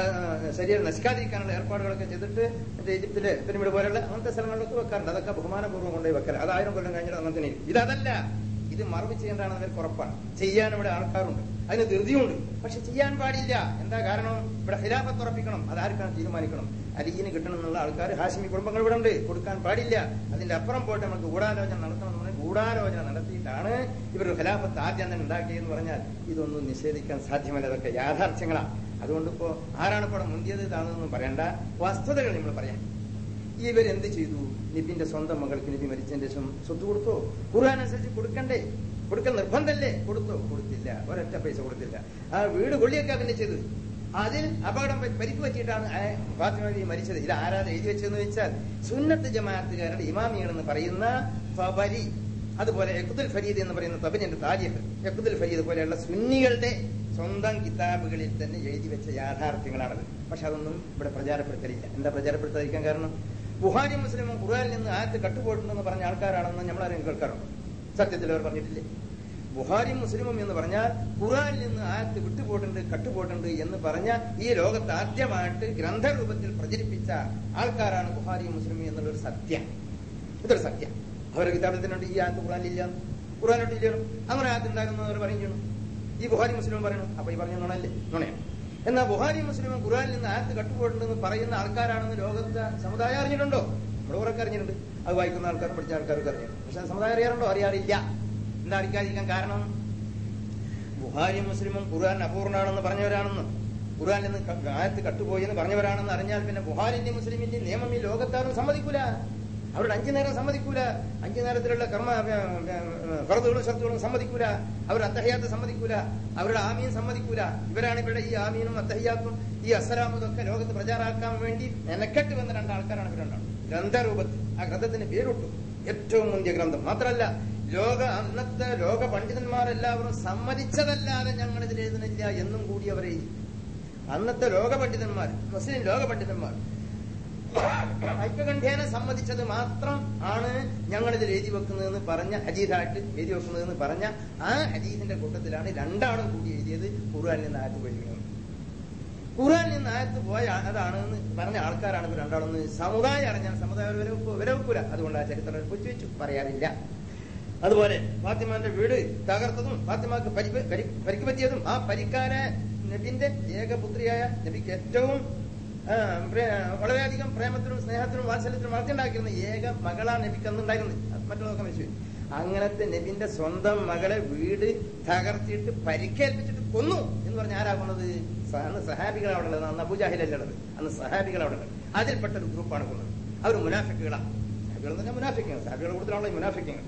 Speaker 1: ശരീരം നശിക്കാതിരിക്കാനുള്ള ഏർപ്പാടുകളൊക്കെ ചെയ്തിട്ട് മറ്റേ ഈജിപ്തിലെ പിരമിഡ് പോലെയുള്ള അങ്ങനത്തെ സ്ഥലങ്ങളിലൊക്കെ വെക്കാറുണ്ട് അതൊക്കെ ബഹുമാനപൂർവ്വം കൊണ്ടുപോയി വെക്കല അത് ആയിരം കൊല്ലം കഴിഞ്ഞിട്ട് അങ്ങനെ തന്നെ ഇരിക്കും ഇതല്ല ഇത് മറവ് ചെയ്യേണ്ടതാണെന്ന് അവർക്ക് ഉറപ്പാണ് ചെയ്യാൻ ഇവിടെ ആൾക്കാരുണ്ട് അതിന് ധൃതിയുണ്ട് പക്ഷെ ചെയ്യാൻ പാടില്ല എന്താ കാരണം ഇവിടെ ഖിലാഫത്ത് ഉറപ്പിക്കണം അതാർക്കാണ് തീരുമാനിക്കണം അലിജിന് കിട്ടണം എന്നുള്ള ആൾക്കാർ ഹാഷിമി കുടുംബങ്ങൾ ഇവിടെ ഉണ്ട് കൊടുക്കാൻ പാടില്ല അതിന്റെ അപ്പുറം പോയിട്ട് നമുക്ക് ഗൂഢാലോചന നടത്തണം എന്ന് പറഞ്ഞാൽ ഗൂഢാലോചന നടത്തിയിട്ടാണ് ഇവർ ഖിലാഫത്ത് ആദ്യം തന്നെ ഉണ്ടാക്കിയെന്ന് പറഞ്ഞാൽ ഇതൊന്നും നിഷേധിക്കാൻ സാധ്യമല്ല അതൊക്കെ യാഥാർത്ഥ്യങ്ങളാണ് അതുകൊണ്ട് ഇപ്പോ ആരാണ് ഇപ്പോൾ മുന്തിയത് താണെന്നൊന്നും പറയണ്ട വസ്തുതകൾ നമ്മൾ പറയാം ഇവരെന്ത് ചെയ്തു നബിന്റെ സ്വന്തം മകൾക്ക് നബി മരിച്ചതിന് ശേഷം സ്വത്ത് കൊടുത്തോ ഖുർആൻ അനുസരിച്ച് കൊടുക്കണ്ടേ കൊടുക്കൽ നിർബന്ധമല്ലേ കൊടുത്തോ കൊടുത്തില്ല ഒരൊറ്റ പൈസ കൊടുത്തില്ല ആ വീട് കൊള്ളിയൊക്കെ പിന്നെ ചെയ്തത് അതിൽ അപകടം പരിക്ക് പറ്റിയിട്ടാണ് ഫാത്തിമ നബി മരിച്ചത് ഇത് ആരാധ എഴുതി വെച്ചതെന്ന് വെച്ചാൽ സുന്നത്ത് ജമാഅത്തുകാരുടെ ഇമാമികളെന്ന് പറയുന്ന ഫബരി അതുപോലെ യക്കുദുൽ ഫരീദ് എന്ന് പറയുന്ന തബിന്റെ താരിഫ് യക്കുദുൽ ഫരീദ് പോലെയുള്ള സുന്നികളുടെ സ്വന്തം കിതാബുകളിൽ തന്നെ എഴുതി വെച്ച യാഥാർത്ഥ്യങ്ങളാണത് പക്ഷെ അതൊന്നും ഇവിടെ പ്രചാരപ്പെടുത്തലില്ല എന്താ പ്രചാരപ്പെടുത്താതിരിക്കാൻ കാരണം ബുഹാരി മുസ്ലിമും ഖുർആനിൽ നിന്ന് ആയത്ത് കട്ടുപോയിട്ടുണ്ടെന്ന് പറഞ്ഞ ആൾക്കാരാണെന്ന് നമ്മളാരും കേൾക്കാറുണ്ട് സത്യത്തിൽ അവർ പറഞ്ഞിട്ടില്ലേ ബുഹാരി മുസ്ലിമും എന്ന് പറഞ്ഞാൽ ഖുർആനിൽ നിന്ന് ആയത്ത് വിട്ടുപോയിട്ടുണ്ട് കട്ടുപോയിട്ടുണ്ട് എന്ന് പറഞ്ഞ ഈ ലോകത്ത് ആദ്യമായിട്ട് ഗ്രന്ഥരൂപത്തിൽ പ്രചരിപ്പിച്ച ആൾക്കാരാണ് ബുഹാരി മുസ്ലിം എന്നുള്ളൊരു സത്യം ഇതൊരു സത്യം അവരുടെ കിതാബത്തിനുണ്ട് ഈ ആയത്ത് ഖുർആനിലില്ല ഖുർആാനോട്ട് ഇല്ല അങ്ങനെ ആയത്ത് ഉണ്ടാകുന്നു അവർ പറയുന്നു ഈ ബുഹാരി മുസ്ലിം പറയണം അപ്പൊ ഈ പറഞ്ഞ നുണല്ലേ നുണയാണ് എന്നാൽ ബുഹാരി മുസ്ലിമും ഖുർആനിൽ നിന്ന് ആയത്ത് കട്ടുപോയിട്ടുണ്ടെന്ന് പറയുന്ന ആൾക്കാരാണെന്ന് ലോകത്തെ സമുദായം അറിഞ്ഞിട്ടുണ്ടോ നമ്മുടെ കുറൊക്കെ അറിഞ്ഞിട്ടുണ്ട് അത് വായിക്കുന്ന ആൾക്കാർ പഠിച്ച ആൾക്കാർക്ക് അറിഞ്ഞിട്ടുണ്ട് പക്ഷെ സമുദായം അറിയാറുണ്ടോ അറിയാറില്ല എന്താ അറിയിക്കാതിരിക്കാൻ കാരണം ബുഹാരി മുസ്ലിമും ഖുർആൻ അപൂർണാണെന്ന് പറഞ്ഞവരാണെന്ന് ഖുർആനിൽ നിന്ന് ആയത്ത് കട്ടുപോയി എന്ന് പറഞ്ഞവരാണെന്ന് അറിഞ്ഞാൽ പിന്നെ ബുഹാരിന്റെ മുസ്ലിമിന്റെ നിയമം ഈ ലോകത്താരും സമ്മതിക്കൂല അവരുടെ അഞ്ചു നേരം സമ്മതിക്കൂല അഞ്ചു നേരത്തിലുള്ള കർമ്മ ഫറതുകളും ഷർത്തുകളും സമ്മതിക്കൂല അവരുടെ അത്തഹയാത്ത് സമ്മതിക്കൂല അവരുടെ ആമീൻ സമ്മതിക്കൂല ഇവരാണ് ഇവരുടെ ഈ ആമീനും അത്തഹയാത്തും ഈ അസലാമും ഇതൊക്കെ ലോകത്ത് പ്രചാരാക്കാൻ വേണ്ടി മെനക്കെട്ട് വന്ന രണ്ടാൾക്കാരാണ് ഇവർ രണ്ടാണ് ഗ്രന്ഥരൂപത്തിൽ ആ ഗ്രന്ഥത്തിന് പേരിട്ടു ഏറ്റവും മുന്തിയ ഗ്രന്ഥം മാത്രമല്ല ലോക അന്നത്തെ ലോക പണ്ഡിതന്മാരെല്ലാവരും സമ്മതിച്ചതല്ലാതെ ഞങ്ങൾ ഇതിൽ എഴുതുന്നില്ല എന്നും കൂടി അവരെ അന്നത്തെ ലോക പണ്ഡിതന്മാർ മുസ്ലിം ലോക പണ്ഡിതന്മാർ ഐക്യകണ്ഠേന സമ്മതിച്ചത് മാത്രം ആണ് ഞങ്ങൾ ഇതിൽ എഴുതി വെക്കുന്നതെന്ന് പറഞ്ഞ ഹജീദായിട്ട് എഴുതി വെക്കുന്നതെന്ന് പറഞ്ഞ ആ ഹജീദിന്റെ കൂട്ടത്തിലാണ് രണ്ടാളും കൂടി എഴുതിയത് ഖുർആനിൽ നിന്ന് ആയത്ത് പോയിരിക്കുന്നത് ഖുർആനിൽ നിന്ന് ആയത്ത് പോയ അതാണെന്ന് പറഞ്ഞ ആൾക്കാരാണ് ഇവർ രണ്ടാളെന്ന് സമുദായം അറിഞ്ഞാൽ സമുദായം വിലവെക്കൂല അതുകൊണ്ട് ആ ചരിത്രം കൊച്ചു വെച്ചു പറയാറില്ല അതുപോലെ ഫാത്തിമാന്റെ വീട് തകർത്തതും ഫാത്തിമാക്ക് പരിക്ക് പറ്റിയതും ആ പരിക്കാരെ നബിന്റെ ഏകപുത്രിയായ നബിക്ക് ഏറ്റവും വളരെയധികം പ്രേമത്തിനും സ്നേഹത്തിനും വാത്സല്യത്തിനും വളർത്തിണ്ടാക്കിയിരുന്ന ഏക മകളാ നബിക്ക് അന്നുണ്ടായിരുന്നത് മറ്റുള്ളതൊക്കെ മരിച്ചു അങ്ങനത്തെ നബിന്റെ സ്വന്തം മകളെ വീട് തകർത്തിയിട്ട് പരിക്കേൽപ്പിച്ചിട്ട് കൊന്നു എന്ന് പറഞ്ഞ ആരാ കൊന്നത് അന്ന് സഹാബികൾ അവിടെ ഉള്ളത് അന്ന് അബുജാഹിലല്ലുള്ളത് അന്ന് സഹാബികൾ അവിടെ ഉള്ളത് അതിൽപ്പെട്ട ഒരു ഗ്രൂപ്പാണ് കൊന്നത് അവർ മുനാഫിക്കുകളാണ് സഹാബികൾ എന്ന് പറഞ്ഞാൽ മുനാഫിക്കുകൾ സഹാബികളുടെ കൂടുതലുള്ള മുനാഫിക്കുകൾ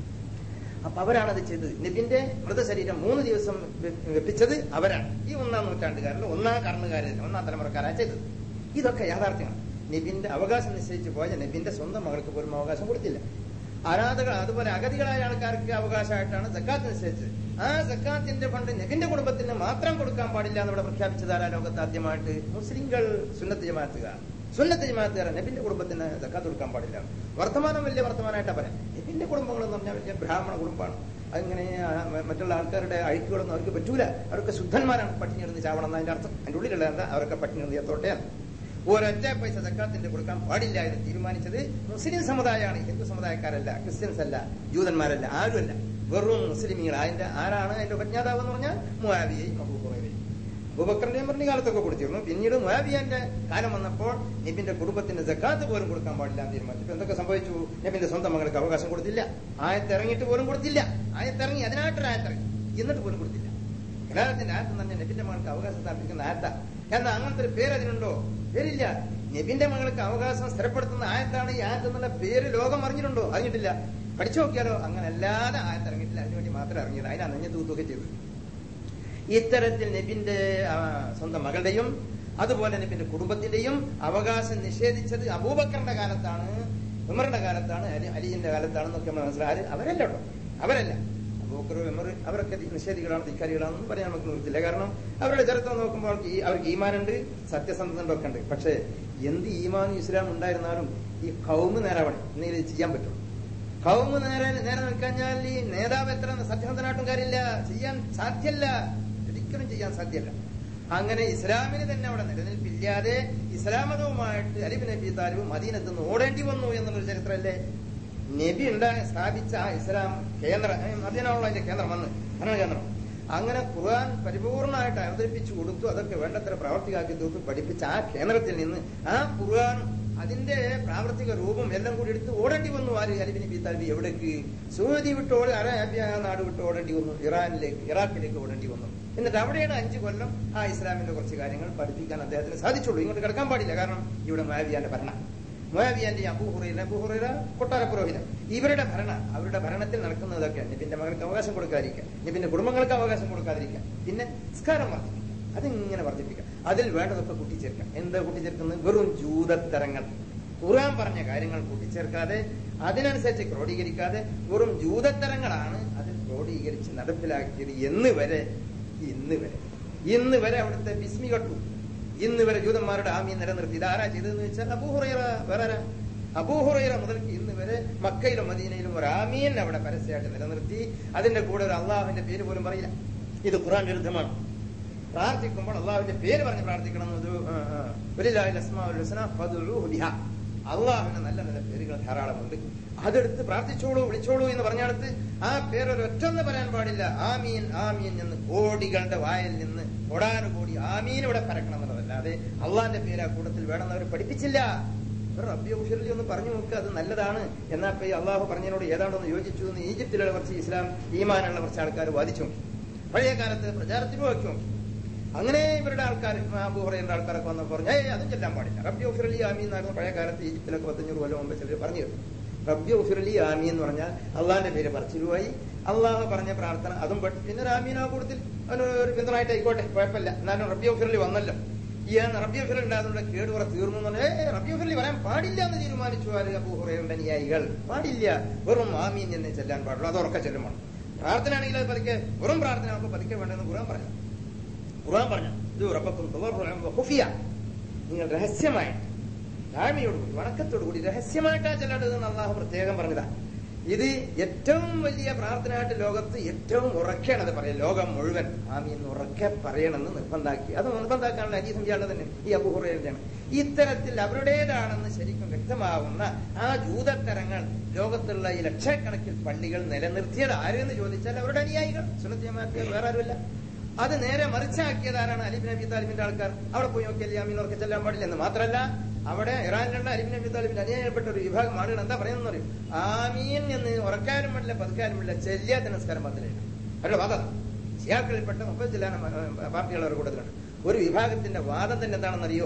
Speaker 1: അപ്പൊ അവരാണത് ചെയ്തത് നബിന്റെ മൃതശരീരം മൂന്ന് ദിവസം വെപ്പിച്ചത് അവരാണ് ഈ ഒന്നാം നൂറ്റാണ്ടുകാരിൽ ഒന്നാം കർണുകാരിൽ ഒന്നാം തലമുറക്കാരാണ് ചെയ്തത് ഇതൊക്കെ യാഥാർത്ഥ്യമാണ് നബിന്റെ അവകാശം നിശ്ചയിച്ചു പോയ നബിന്റെ സ്വന്തം മകൾക്ക് പോലും അവകാശം കൊടുത്തില്ല അനാഥകൾ അതുപോലെ അഗതികളായ ആൾക്കാർക്ക് അവകാശമായിട്ടാണ് സക്കാത്ത് നിശ്ചയിച്ചത് ആ സക്കാത്തിന്റെ ഫണ്ട് നബിന്റെ കുടുംബത്തിന് മാത്രം കൊടുക്കാൻ പാടില്ല എന്നിവിടെ പ്രഖ്യാപിച്ചതാരാ ലോകത്ത് ആദ്യമായിട്ട് മുസ്ലിങ്ങൾ സുന്നത്ത് ജമാഅത്തുകാർ സുന്നത്ത് ജമാഅത്തുകാർ നബിന്റെ കുടുംബത്തിന് സക്കാത്ത് കൊടുക്കാൻ പാടില്ല വർത്തമാനം വലിയ വർത്തമാനമായിട്ടാ പറയാം നബിന്റെ കുടുംബങ്ങൾ എന്ന് പറഞ്ഞാൽ വലിയ ബ്രാഹ്മണ കുടുംബമാണ് അങ്ങനെ മറ്റുള്ള ആൾക്കാരുടെ അഴുക്കുകളൊന്നും അവർക്ക് പറ്റൂല അവർക്ക് ശുദ്ധന്മാരാണ് പട്ടിണി ഇരുന്ന് ചാവണം എന്നതിന്റെ അർത്ഥം അതിന്റെ ഉള്ളിലുള്ള എന്താ അവരൊക്കെ പട്ടിണി ഇരുന്ന് എത്തോട്ടെയാണ് ഒരൊറ്റ പൈസ സക്കാത്തിന്റെ കൊടുക്കാൻ പാടില്ല എന്ന് തീരുമാനിച്ചത് മുസ്ലിം സമുദായമാണ് ഹിന്ദു സമുദായക്കാരല്ല ക്രിസ്ത്യൻസ് അല്ല ജൂതന്മാരല്ല ആരുമല്ല വെറും മുസ്ലിമീങ്ങൾ അതിന്റെ ആരാണ് അതിന്റെ ഉപജ്ഞാതാവ് എന്ന് പറഞ്ഞാൽ മുവാബിയെയും അബൂഹുറയും അബൂബക്കറിന്റെയും പറഞ്ഞ കാലത്തൊക്കെ കൊടുത്തിരുന്നു പിന്നീട് മുവാബിയാന്റെ കാലം വന്നപ്പോൾ നബിന്റെ കുടുംബത്തിന്റെ ജക്കാത്ത് പോലും കൊടുക്കാൻ പാടില്ല എന്ന് തീരുമാനിച്ചു എന്തൊക്കെ സംഭവിച്ചു നബിന്റെ സ്വന്തം മകൾക്ക് അവകാശം കൊടുത്തില്ല ആയത്തിറങ്ങിയിട്ട് പോലും കൊടുത്തില്ല ആയത്തിറങ്ങി അതിനായിട്ടൊരു ആയത്തിറങ്ങി എന്നിട്ട് പോലും കൊടുത്തില്ല ഖലാലത്തിന്റെ ആയത്ത് തന്നെ നബിന്റെ മകൾക്ക് അവകാശം സ്ഥാപിക്കുന്ന ആയത്ത എന്നാൽ അങ്ങനത്തെ ഒരു പേര് അതിനുണ്ടോ പേരില്ല നബിന്റെ മകൾക്ക് അവകാശം സ്ഥിരപ്പെടുത്തുന്ന ആയത്താണ് ഈ ആയത്ത് എന്നുള്ള പേര് ലോകം അറിഞ്ഞിട്ടുണ്ടോ അറിഞ്ഞിട്ടില്ല പഠിച്ചു നോക്കിയാലോ അങ്ങനെ അല്ലാതെ ആയത്ത് ഇറങ്ങിയിട്ടില്ല അതിനുവേണ്ടി മാത്രം ഇറങ്ങിയത് അതിനാണ് നെഞ്ഞ തൂത്തുകയൊക്കെ ചെയ്തത് ഇത്തരത്തിൽ നബിന്റെ സ്വന്തം മകളുടെയും അതുപോലെ നബിന്റെ കുടുംബത്തിന്റെയും അവകാശം നിഷേധിച്ചത് അബൂബക്കറിന്റെ കാലത്താണ് ഉമറിന്റെ കാലത്താണ് അലി അലിന്റെ കാലത്താണെന്നൊക്കെ നമ്മൾ മനസ്സിലായി അവരല്ല കേട്ടോ അവരല്ല അബൂബക്കർ ഉമർ അവരൊക്കെ നിഷേധികളാണ് ധിക്കാരികളാണെന്ന് പറയാൻ നമുക്ക് നിർത്തില്ല കാരണം അവരുടെ ചരിത്രം നോക്കുമ്പോൾ ഈ അവർക്ക് ഈമാനുണ്ട് സത്യസന്ധത ഒക്കെ ഉണ്ട് പക്ഷേ എന്ത് ഈമാനും ഇസ്ലാം ഉണ്ടായിരുന്നാലും ഈ കൗമ് നേരാവണം എന്തെങ്കിലും ചെയ്യാൻ പറ്റും കൗമ് നേരെ നേരെ നിൽക്കഴിഞ്ഞാൽ ഈ നേതാവ് എത്ര സത്യസന്ധനായിട്ടും കാര്യമില്ല ചെയ്യാൻ സാധ്യല്ല ഒരിക്കലും ചെയ്യാൻ സാധ്യല്ല അങ്ങനെ ഇസ്ലാമിന് തന്നെ അവിടെ നിലനിൽപ്പില്ലാതെ ഇസ്ലാം മതവുമായിട്ട് അലിബ് നബി താലിബ് മദീനത്ത് നിന്ന് ഓടേണ്ടി വന്നു എന്നുള്ളൊരു ചരിത്രമല്ലേ നബി ഉണ്ടായ സ്ഥാപിച്ച ആ ഇസ്ലാം കേന്ദ്ര മദീനാണല്ലോ അതിന്റെ കേന്ദ്രം വന്ന് ഭരണകേന്ദ്രം അങ്ങനെ ഖുർആൻ പരിപൂർണമായിട്ട് അവതരിപ്പിച്ചു കൊടുത്തു അതൊക്കെ വേണ്ടത്ര പ്രാവർത്തികമാക്കി തീർത്തു പഠിപ്പിച്ച ആ കേന്ദ്രത്തിൽ നിന്ന് ആ ഖുർആൻ അതിന്റെ പ്രാവർത്തിക രൂപം എല്ലാം കൂടി എടുത്ത് ഓടേണ്ടി വന്നു ആര് അലിബിൻ ബി താലിബി എവിടേക്ക് സൗദി വിട്ട് ഓടി അറേബ്യ നാട് വിട്ട് ഓടേണ്ടി വന്നു ഇറാനിലേക്ക് ഇറാഖിലേക്ക് ഓടേണ്ടി വന്നു എന്നിട്ട് അവിടെയാണ് അഞ്ചു കൊല്ലം ആ ഇസ്ലാമിന്റെ കുറച്ച് കാര്യങ്ങൾ പഠിപ്പിക്കാൻ അദ്ദേഹത്തിന് സാധിച്ചുള്ളൂ ഇങ്ങോട്ട് കിടക്കാൻ പാടില്ല കാരണം ഇവിടെ മാവിയാന്റെ ഭരണം മോയാബിയാന്റെ അബൂഹുറൈന അബൂഹുറൈന കൊട്ടാര പുരോഹിതൻ ഇവരുടെ ഭരണം അവരുടെ ഭരണത്തിൽ നടക്കുന്നതൊക്കെ നബിന്റെ മകൾക്ക് അവകാശം കൊടുക്കാതിരിക്കുക നബിന്റെ കുടുംബങ്ങൾക്ക് അവകാശം കൊടുക്കാതിരിക്കുക പിന്നെ നിസ്കാരം വർദ്ധിപ്പിക്കുക അതിങ്ങനെ വർദ്ധിപ്പിക്കുക അതിൽ വേണ്ടതൊക്കെ കൂട്ടിച്ചേർക്കാം എന്താ കൂട്ടിച്ചേർക്കുന്നത് വെറും ജൂതത്തരങ്ങൾ ഖുർആൻ പറഞ്ഞ കാര്യങ്ങൾ കൂട്ടിച്ചേർക്കാതെ അതിനനുസരിച്ച് ക്രോഡീകരിക്കാതെ വെറും ജൂതത്തരങ്ങളാണ് അത് ക്രോഡീകരിച്ച് നടപ്പിലാക്കിയത് എന്ന് വരെ ഇന്ന് വരെ ഇന്ന് വരെ അവിടുത്തെ ബിസ്മി കട്ടു ഇന്ന് വരെ ജൂതന്മാരുടെ ആമി നിലനിർത്തി ഇതാരാ ചെയ്തതെന്ന് വെച്ചാൽ അബൂഹുറൈറ വേറെ അബൂഹുറൈറ മുതൽക്ക് ഇന്ന് വരെ മക്കയിലും മദീനയിലും ഒരു ആമീൻ അവിടെ പരസ്യമായിട്ട് നിലനിർത്തി അതിന്റെ കൂടെ ഒരു അള്ളാഹുവിന്റെ പേര് പോലും പറയില്ല ഇത് ഖുറാൻ വിരുദ്ധമാണ് പ്രാർത്ഥിക്കുമ്പോൾ അള്ളാഹുവിന്റെ പേര് പറഞ്ഞ് പ്രാർത്ഥിക്കണം ഇത് ആ, ആ. വലില്ലാഹിൽ അസ്മാഉൽ ഹുസ്ന ഫദ്ഉഹു ബിഹാ. അള്ളാഹുവിന് നല്ല നല്ല പേരുകൾ ധാരാളമുണ്ട് അതെടുത്ത് പ്രാർത്ഥിച്ചോളൂ വിളിച്ചോളൂ എന്ന് പറഞ്ഞാടത്ത് ആ പേര് ഒരൊറ്റൊന്ന് പറയാൻ പാടില്ല ആമീൻ ആമീൻ എന്ന് കോടികളുടെ വായിൽ നിന്ന് കോടാനുകോടി ആമീൻ ഇവിടെ പരക്കണം എന്നുള്ളതല്ലാതെ അള്ളാന്റെ പേര് ആ കൂട്ടത്തിൽ വേണമെന്ന് അവർ പഠിപ്പിച്ചില്ല ഒരു റബ്ബി ഉഷറിലി ഒന്ന് പറഞ്ഞു നോക്കുക അത് നല്ലതാണ് എന്നാ ഇപ്പൊ ഈ അള്ളാഹു പറഞ്ഞതിനോട് ഏതാണ്ടൊന്ന് യോജിച്ചു എന്ന് ഈജിപ്തിലുള്ള കുറച്ച് ഇസ്ലാം ഈമാനുള്ള കുറച്ച് ആൾക്കാർ വാദിച്ചു നോക്കി പഴയ കാലത്ത് പ്രചാരത്തിന് നോക്കി നോക്കി അങ്ങനെ ഇവരുടെ ആൾക്കാർ അബൂഹറയുടെ ആൾക്കാരൊക്കെ വന്ന് പറഞ്ഞു ഏയ് അതും ചെല്ലാൻ പാടില്ല റബ്ബി ഉഫിറലി ആമി എന്നായിരുന്നു പഴയ കാലത്ത് ഈജിപ്തിലൊക്കെ പത്തഞ്ഞൂറ് കൊല്ലം മുമ്പ് ചിലർ പറഞ്ഞു കേട്ടു റബ്ബി ഉഫിറലി ആമി എന്ന് പറഞ്ഞാൽ അള്ളാഹിന്റെ പേര് പറച്ചിലുമായി അള്ളാഹു പറഞ്ഞ പ്രാർത്ഥന അതും പെട്ടു പിന്നെ ഒരു ആമീൻ ആ കൂട്ടത്തിൽ അവന് ഒരു പിന്തുണായിട്ട് ആയിക്കോട്ടെ കുഴപ്പമില്ല എന്നാലും റബ്ബി ഉഫിറലി വന്നല്ലോ ഈ റബ്ബി ഉഫിറൽ ഉണ്ടായതുകൊണ്ട് കേടുകുറ തീർന്നു എന്ന് പറഞ്ഞാൽ ഏ റബ്ബി ഉഫിറലി വരാൻ പാടില്ല എന്ന് തീരുമാനിച്ചു ആര് അബൂഹുറയുടെ അനുയായികൾ പാടില്ല വെറും ആമീൻ എന്ന് ചെല്ലാൻ പാടുള്ളൂ അത് ഉറക്ക ചെല്ലുമാണ് പ്രാർത്ഥന ആണെങ്കിൽ അത് പതുക്കെ വെറും പ്രാർത്ഥന ആകുമ്പോൾ പതുക്കെ വേണ്ടെന്ന് ഖുർആൻ പറഞ്ഞു ഖുർആൻ പറഞ്ഞു ഇത് റബ്ബക്കും തളർറുഅൻ വഖുഫിയ നിങ്ങൾ രഹസ്യമായിട്ട് താഴ്മയോടുകൂടി വണക്കത്തോടുകൂടി രഹസ്യമായിട്ടാ ചെല്ലേണ്ടതെന്ന് അള്ളാഹു പ്രത്യേകം പറഞ്ഞതാ ഇത് ഏറ്റവും വലിയ പ്രാർത്ഥനയായിട്ട് ലോകത്ത് ഏറ്റവും ഉറക്കെയാണത് പറയാം ലോകം മുഴുവൻ ആമീൻ ഉറക്കെ പറയണമെന്ന് നിർബന്ധാക്കി അത് നിർബന്ധാക്കാനുള്ള അനീസംഖ്യയാണ് തന്നെ ഈ അബുഹുറയാണ് ഇത്തരത്തിൽ അവരുടേതാണെന്ന് ശരിക്കും വ്യക്തമാവുന്ന ആ ജൂതത്തരങ്ങൾ ലോകത്തുള്ള ഈ ലക്ഷക്കണക്കിൽ പള്ളികൾ നിലനിർത്തിയത് ആരെന്ന് ചോദിച്ചാൽ അവരുടെ അനുയായികൾ സുനത്തിയമാക്കിയ വേറെ ആരുമില്ല അത് നേരെ മറിച്ചാക്കിയത് ആരാണ് അലിബിൻ അബി താലിബിന്റെ ആൾക്കാർ അവിടെ പോയി നോക്കിയാൽ അമീൻ ഉറക്കെ ചെല്ലാൻ പാടില്ല എന്ന് മാത്രമല്ല അവിടെ ഇറാനിലുള്ള അലിബിൻ അബി താലിബിന്റെ അനുയായപ്പെട്ട ഒരു വിഭാഗം ആളുകൾ എന്താ പറയുന്നത് അറിയും ആമീൻ എന്ന് ഉറക്കാനും പാടില്ല പതുക്കാനും പാടില്ല ചെല്ലാത്ത നിസ്കാരം പത്തിലില്ല അവരുടെ വാദം ഷിയാക്കളിൽപ്പെട്ട മുപ്പത് ജില്ലാ പാർട്ടികളുടെ കൂട്ടത്തിലുണ്ട് ഒരു വിഭാഗത്തിന്റെ വാദം തന്നെ എന്താണെന്നറിയോ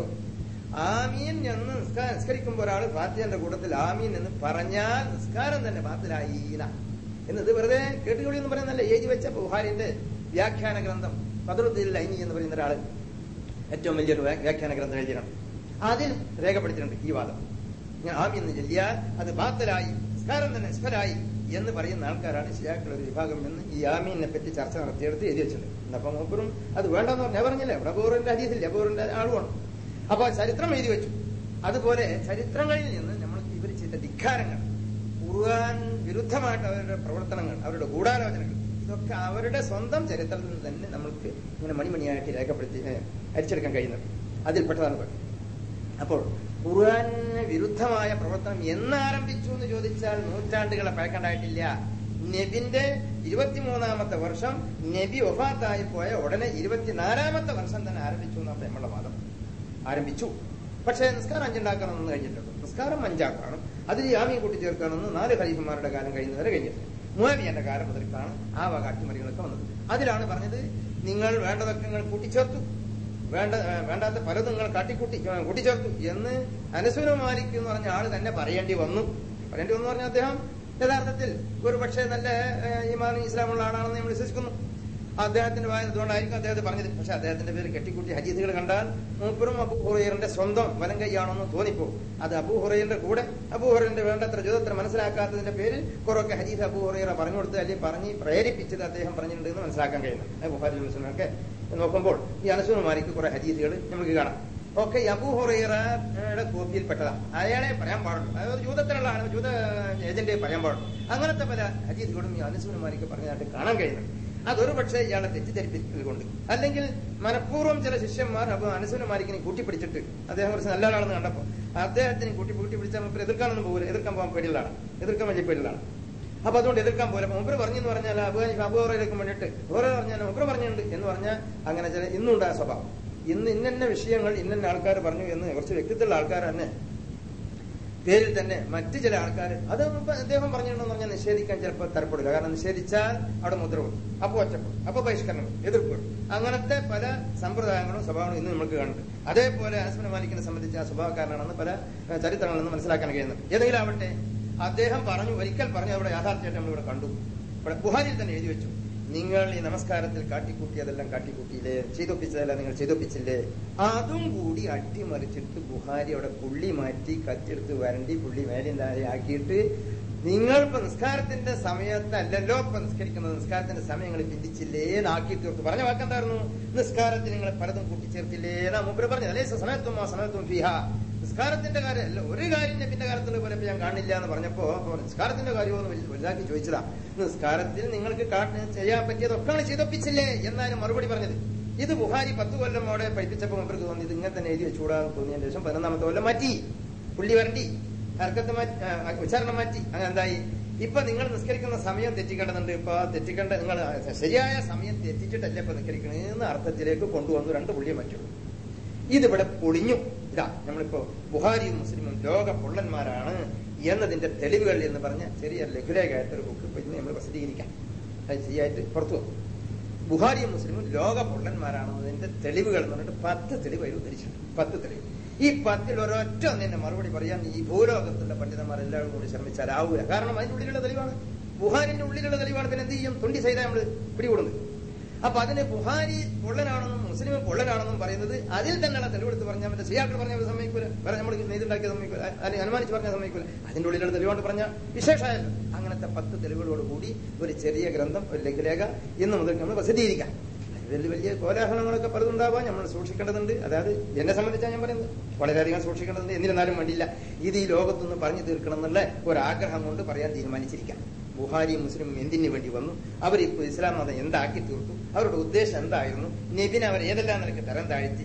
Speaker 1: ആമീൻ എന്ന് നിസ്കാ- നിസ്കരിക്കുമ്പോൾ ഒരാൾ ഫാത്തിഹന്റെ കൂട്ടത്തിൽ ആമീൻ എന്ന് പറഞ്ഞാൽ നിസ്കാരം തന്നെ ബാത്തിലായി എന്നത് വെറുതെ കേട്ടുകൂടി എന്ന് പറയുന്നല്ല എഴുതി വെച്ച ബുഹാരിന്റെ വ്യാഖ്യാന ഗ്രന്ഥം പദറുദ്ദീൻ ലൈനി എന്ന് പറയുന്ന ഒരാൾ ഏറ്റവും വലിയൊരു വ്യാ- വ്യാഖ്യാന ഗ്രന്ഥം എഴുതിയിട്ടുണ്ട് അതിൽ രേഖപ്പെടുത്തിയിട്ടുണ്ട് ഈ വാദം ഞാൻ ആമീൻ എന്ന് ചൊല്ലിയാൽ അത് ബാത്തലായി നിസ്കാരം തന്നെ നിസ്ഫലായി എന്ന് പറയുന്ന ആൾക്കാരാണ് ഷിയാക്കളുടെ ഒരു വിഭാഗം എന്ന് ഈ ആമീനെ പറ്റി ചർച്ച നടത്തിയെടുത്ത് എഴുതി വെച്ചിട്ടുണ്ട് അപ്പൊ മൂപ്പറും അത് വേണ്ടെന്ന് പറഞ്ഞാൽ പറഞ്ഞില്ലേ അവിടെ അബൂറിന്റെ അതീതില്ല അബൂറിന്റെ ആളുമാണ് അപ്പൊ ചരിത്രം എഴുതി വെച്ചു അതുപോലെ ചരിത്രങ്ങളിൽ നിന്ന് നമ്മൾക്ക് ഇവർ ചെയ്ത ധിക്കാരങ്ങൾ ഖുർആൻ വിരുദ്ധമായിട്ട് അവരുടെ പ്രവർത്തനങ്ങൾ അവരുടെ ഗൂഢാലോചനകൾ ഇതൊക്കെ അവരുടെ സ്വന്തം ചരിത്രത്തിൽ നിന്ന് തന്നെ നമ്മൾക്ക് ഇങ്ങനെ മണിമണിയായിട്ട് രേഖപ്പെടുത്തി ഏ, അരിച്ചെടുക്കാൻ കഴിയുന്നത് അതിൽപ്പെട്ടതാണ് ഇവർ. അപ്പോൾ ഖുർആന് വിരുദ്ധമായ പ്രവർത്തനം എന്നാരംഭിച്ചു എന്ന് ചോദിച്ചാൽ നൂറ്റാണ്ടുകളെ പഴക്കണ്ടായിട്ടില്ല നബിന്റെ ഇരുപത്തിമൂന്നാമത്തെ വർഷം നബി ഒഫാത്തായി പോയ ഉടനെ ഇരുപത്തിനാലാമത്തെ വർഷം തന്നെ ആരംഭിച്ചു എന്നാണ് നമ്മളുടെ വാദം ആരംഭിച്ചു പക്ഷേ നിസ്കാരം അഞ്ചുണ്ടാക്കണമെന്ന് കഴിഞ്ഞിട്ടുണ്ട് നിസ്കാരം അഞ്ചാക്കണം അതിൽ യാമിയും കൂട്ടിച്ചേർക്കണമെന്ന് നാല് ഖലീഫന്മാരുടെ കാലം കഴിയുന്നവരെ കഴിഞ്ഞിട്ടുണ്ട് മുഹാബിയന്റെ കാലം മുതൽക്കാണ് ആ വക അട്ടിമറികളൊക്കെ വന്നത് അതിലാണ് പറഞ്ഞത് നിങ്ങൾ വേണ്ടതൊക്കെ നിങ്ങൾ കൂട്ടിച്ചേർത്തു വേണ്ട ഏ, വേണ്ടാത്ത പലതും നിങ്ങൾ കാട്ടിക്കൂട്ടി ഏ, കൂട്ടിച്ചേർത്തു എന്ന് അനസുന മാലിക് എന്ന് പറഞ്ഞ ആള് തന്നെ പറയേണ്ടി വന്നു പറയേണ്ടി വന്നു പറഞ്ഞാൽ അദ്ദേഹം യഥാർത്ഥത്തിൽ ഒരു പക്ഷേ നല്ല ഏ, ഈമാനും ഇസ്ലാമുള്ള ആളാണെന്ന് നമ്മൾ വിശ്വസിക്കുന്നു അദ്ദേഹത്തിന്റെ വായന അതുകൊണ്ടായിരിക്കും അദ്ദേഹത്തെ പറഞ്ഞത് പക്ഷെ അദ്ദേഹത്തിന്റെ പേര് കെട്ടിക്കൂട്ടി ഹദീസുകൾ കണ്ടാൽ മൂപ്പറും അബു ഹുറൈറിന്റെ സ്വന്തം വലം കൈയാണെന്ന് തോന്നിപ്പോ അത് അബു ഹുറൈറിന്റെ കൂടെ അബു ഹുറൈറിന്റെ വേണ്ടത്ര ജ്യോതത്ര മനസ്സിലാക്കാത്തതിന്റെ പേരിൽ കുറൊക്കെ ഹദീസ് അബു ഹുറൈറ പറഞ്ഞു കൊടുത്ത് അല്ലെങ്കിൽ പറഞ്ഞ് പ്രേരിപ്പിച്ചത് അദ്ദേഹം പറഞ്ഞിട്ടുണ്ട് എന്ന് മനസ്സിലാക്കാൻ കഴിയുന്നു ബുഹാരി മുസ്ലിമൊക്കെ നോക്കുമ്പോൾ ഈ അനസുമാരിക്ക് കുറെ ഹദീസുകൾ നമുക്ക് കാണാം ഒക്കെ ഈ അബൂ ഹുറൈറയുടെ കോപ്പിയിൽപ്പെട്ടതാണ് അയാളെ പറയാൻ പാടുള്ളൂ അതായത് ജൂതത്തിലുള്ള ആള് ജൂത ഏജന്റ് പറയാൻ പാടുള്ളൂ അങ്ങനത്തെ പല ഹദീസുകളും ഈ അനസുമാരിക്ക് പറഞ്ഞതായിട്ട് കാണാൻ കഴിയുന്നുണ്ട് അതൊരു പക്ഷേ ഇയാളെ തെറ്റിദ്ധരിപ്പിക്കൽ കൊണ്ട് അല്ലെങ്കിൽ മനഃപൂർവ്വം ചില ശിഷ്യന്മാർ അപ്പൊ അനസുമാരിക്കിനെ കൂട്ടിപ്പിടിച്ചിട്ട് അദ്ദേഹം കുറച്ച് നല്ല ആളാണെന്ന് കണ്ടപ്പോൾ അദ്ദേഹത്തിന് കൂട്ടി കൂട്ടിപ്പിടിച്ചാൽ മുമ്പ് എതിർക്കാനൊന്നും പോകില്ല എതിർക്കാൻ പോകാൻ പേടിയുള്ളതാണ് എതിർക്കാൻ വലിയ പേടിയുള്ളതാണ് അപ്പൊ അതുകൊണ്ട് എതിർക്കാൻ പോലെ മുമ്പ് പറഞ്ഞു എന്ന് പറഞ്ഞാൽ അബു അബുഹറയിലേക്ക് വേണ്ടിയിട്ട് ഓരോ പറഞ്ഞാൽ മുമ്പ് പറഞ്ഞിട്ടുണ്ട് എന്ന് പറഞ്ഞാൽ അങ്ങനെ ചില ഇന്നുണ്ടായ സ്വഭാവം ഇന്ന് ഇന്ന വിഷയങ്ങൾ ഇന്ന ആൾക്കാർ പറഞ്ഞു എന്ന് കുറച്ച് വ്യക്തിത്വമുള്ള ആൾക്കാർ തന്നെ പേരിൽ തന്നെ മറ്റു ചില ആൾക്കാർ അത് മുമ്പ് അദ്ദേഹം പറഞ്ഞിട്ടുണ്ടെന്ന് പറഞ്ഞാൽ നിഷേധിക്കാൻ ചിലപ്പോൾ തരപ്പെടില്ല കാരണം നിഷേധിച്ചാൽ അവിടെ മുദ്ര കൊടുക്കും അപ്പൊ ഒറ്റപ്പെടും അപ്പൊ ബഹിഷ്കരണം എതിർപ്പെടും അങ്ങനത്തെ പല സമ്പ്രദായങ്ങളും സ്വഭാവങ്ങളും ഇന്ന് നമുക്ക് കാണുന്നുണ്ട് അതേപോലെ അനസ്മന മാലിക്കിനെ സംബന്ധിച്ച് ആ സ്വഭാവക്കാരനാണെന്ന് പല ഏഹ്, ചരിത്രങ്ങളിൽ നിന്ന് മനസ്സിലാക്കാൻ കഴിയുന്നത് ഏതെങ്കിലും ആവട്ടെ അദ്ദേഹം പറഞ്ഞു ഒരിക്കൽ പറഞ്ഞു അവിടെ യാഥാർത്ഥ്യമായിട്ട് നമ്മളിവിടെ കണ്ടു ഇവിടെ ബുഹാരിയിൽ തന്നെ എഴുതി വെച്ചു നിങ്ങൾ ഈ നമസ്കാരത്തിൽ കാട്ടിക്കൂട്ടിയതെല്ലാം കാട്ടിക്കൂട്ടിയില്ലേ ചെയ്തൊപ്പിച്ചതെല്ലാം നിങ്ങൾ ചെയ്തൊപ്പിച്ചില്ലേ അതും കൂടി അട്ടിമറിച്ചിട്ട് ബുഹാരി അവിടെ പുള്ളി മാറ്റി കത്തിയെടുത്ത് വരണ്ടി പുള്ളി മേലിൽ താഴെ ആക്കിയിട്ട് നിങ്ങൾ ഇപ്പൊ നിസ്കാരത്തിന്റെ സമയത്തല്ലല്ലോ ഇപ്പൊ നിസ്കരിക്കുന്നത് നിസ്കാരത്തിന്റെ സമയങ്ങൾ പിന്തിച്ചില്ലേ എന്നാക്കി തീർത്തു പറഞ്ഞ വാക്കെന്തായിരുന്നു നിസ്കാരത്തിൽ നിങ്ങൾ പലതും കൂട്ടിച്ചേർത്തില്ലേ എന്നാ മുമ്പ് പറഞ്ഞത് അല്ലേ സമയത്തും ആ സമയത്തും ഫിഹ നിസ്കാരത്തിന്റെ കാര്യം അല്ല ഒരു കാര്യം നബിന്റെ കാര്യത്തിൽ പോലെ ഞാൻ കാണില്ല എന്ന് പറഞ്ഞപ്പോ അപ്പൊ നിസ്കാരത്തിന്റെ കാര്യമൊന്നും വലു- വലുതാക്കി ചോദിച്ചതാ നിസ്കാരത്തിൽ നിങ്ങൾക്ക് കാട്ടി ചെയ്യാൻ പറ്റിയതൊക്കെ ചെയ്തൊപ്പിച്ചില്ലേ എന്നാണ് മറുപടി പറഞ്ഞത് ഇത് ബുഹാരി പത്ത് കൊല്ലം അവിടെ പഠിപ്പിച്ചപ്പോൾ അവർക്ക് തോന്നി ഇത് ഇങ്ങനെ തന്നെ എഴുതി വെച്ചുകൂടാന്ന് തോന്നിയതിന് ശേഷം പതിനൊന്നാമത്തെ കൊല്ലം മാറ്റി പുള്ളി വരണ്ടി ഹർക്കത്ത് മാറ്റി ആ, ഉച്ചാരണം മാറ്റി അങ്ങനെ എന്തായി ഇപ്പൊ നിങ്ങൾ നിസ്കരിക്കുന്ന സമയം തെറ്റിക്കേണ്ടതുണ്ട് ഇപ്പൊ ആ തെറ്റിക്കേണ്ട നിങ്ങൾ ശരിയായ സമയം തെറ്റിച്ചിട്ടല്ലേ ഇപ്പൊ നിസ്കരിക്കണെന്ന് അർത്ഥത്തിലേക്ക് കൊണ്ടുവന്നു രണ്ട് പുള്ളിയെ മാറ്റുള്ളൂ ഇതിവിടെ പൊളിഞ്ഞു ഇതാ നമ്മളിപ്പോ ബുഹാരിയും മുസ്ലിമും ലോക പൊള്ളന്മാരാണ് എന്നതിന്റെ തെളിവുകൾ എന്ന് പറഞ്ഞ ചെറിയ ലഘുലേഖയായിട്ടൊരു ബുക്ക് ഇപ്പൊ ഇന്ന് നമ്മൾ പ്രസിദ്ധീകരിക്കാം അത് ശരിയായിട്ട് പുറത്തു വന്നു ബുഹാരിയും മുസ്ലിമും ലോക പൊള്ളന്മാരാണെന്നതിന്റെ തെളിവുകൾ എന്ന് പറഞ്ഞിട്ട് പത്ത് തെളിവ് അതിൽ ഉദ്ധരിച്ചിട്ടുണ്ട് പത്ത് തെളിവ് ഈ പത്തിൽ ഒരൊറ്റ ഒന്നിന്റെ മറുപടി പറയാൻ ഈ ഭൂലോകത്തുള്ള പണ്ഡിതന്മാർ എല്ലാവരും കൂടി ശ്രമിച്ചാൽ ആവൂല കാരണം അതിന്റെ ഉള്ളിലുള്ള തെളിവാണ് ബുഹാരിന്റെ ഉള്ളിലുള്ള തെളിവാണ് പിന്നെ എന്ത് ചെയ്യും തൊണ്ടി ചെയ്താൽ നമ്മൾ പിടികൂടുന്നത് അപ്പൊ അതിന് ബുഹാരി പൊള്ളനാണെന്നും മുസ്ലിം പൊള്ളനാണെന്നും പറയുന്നത് അതിൽ തന്നെയുള്ള തെളിവെടുത്ത് പറഞ്ഞാൽ മറ്റേ സിയാക്കൾ പറഞ്ഞ സമ്മതിക്കൂല വേറെ നമ്മൾ നെയ്തുണ്ടാക്കിയ സമ്മതിക്കൂല അല്ലെങ്കിൽ അനുമാനിച്ച് പറഞ്ഞ സമ്മതിക്കൂല അതിന്റെ ഉള്ളിലുള്ള തെളിവാണ് പറഞ്ഞ വിശേഷമായല്ലോ അങ്ങനത്തെ പത്ത് തെളിവുകളോട് കൂടി ഒരു ചെറിയ ഗ്രന്ഥം ഒരു ലഘുലേഖ ഇന്ന് മുതൽ നമ്മൾ പ്രസിദ്ധീകരിക്കാം വലിയ വലിയ കോലാഹലങ്ങളൊക്കെ പലതുണ്ടാവാൻ നമ്മൾ സൂക്ഷിക്കേണ്ടതുണ്ട് അതായത് എന്നെ സംബന്ധിച്ചാണ് ഞാൻ പറയുന്നത് വളരെയധികം സൂക്ഷിക്കേണ്ടതുണ്ട് എന്നിരുന്നാലും വേണ്ടിയില്ല ഇത് ഈ ലോകത്തൊന്ന് പറഞ്ഞു തീർക്കണം എന്നുള്ള ഒരാഗ്രഹം കൊണ്ട് പറയാൻ തീരുമാനിച്ചിരിക്കാം ബുഹാരിയും മുസ്ലിമും എന്തിനു വേണ്ടി വന്നു അവർ ഇപ്പോൾ ഇസ്ലാം മതം എന്താക്കി തീർത്തു അവരുടെ ഉദ്ദേശം എന്തായിരുന്നു നബിനെ അവർ ഏതെല്ലാം നിലക്ക് തരം താഴ്ത്തി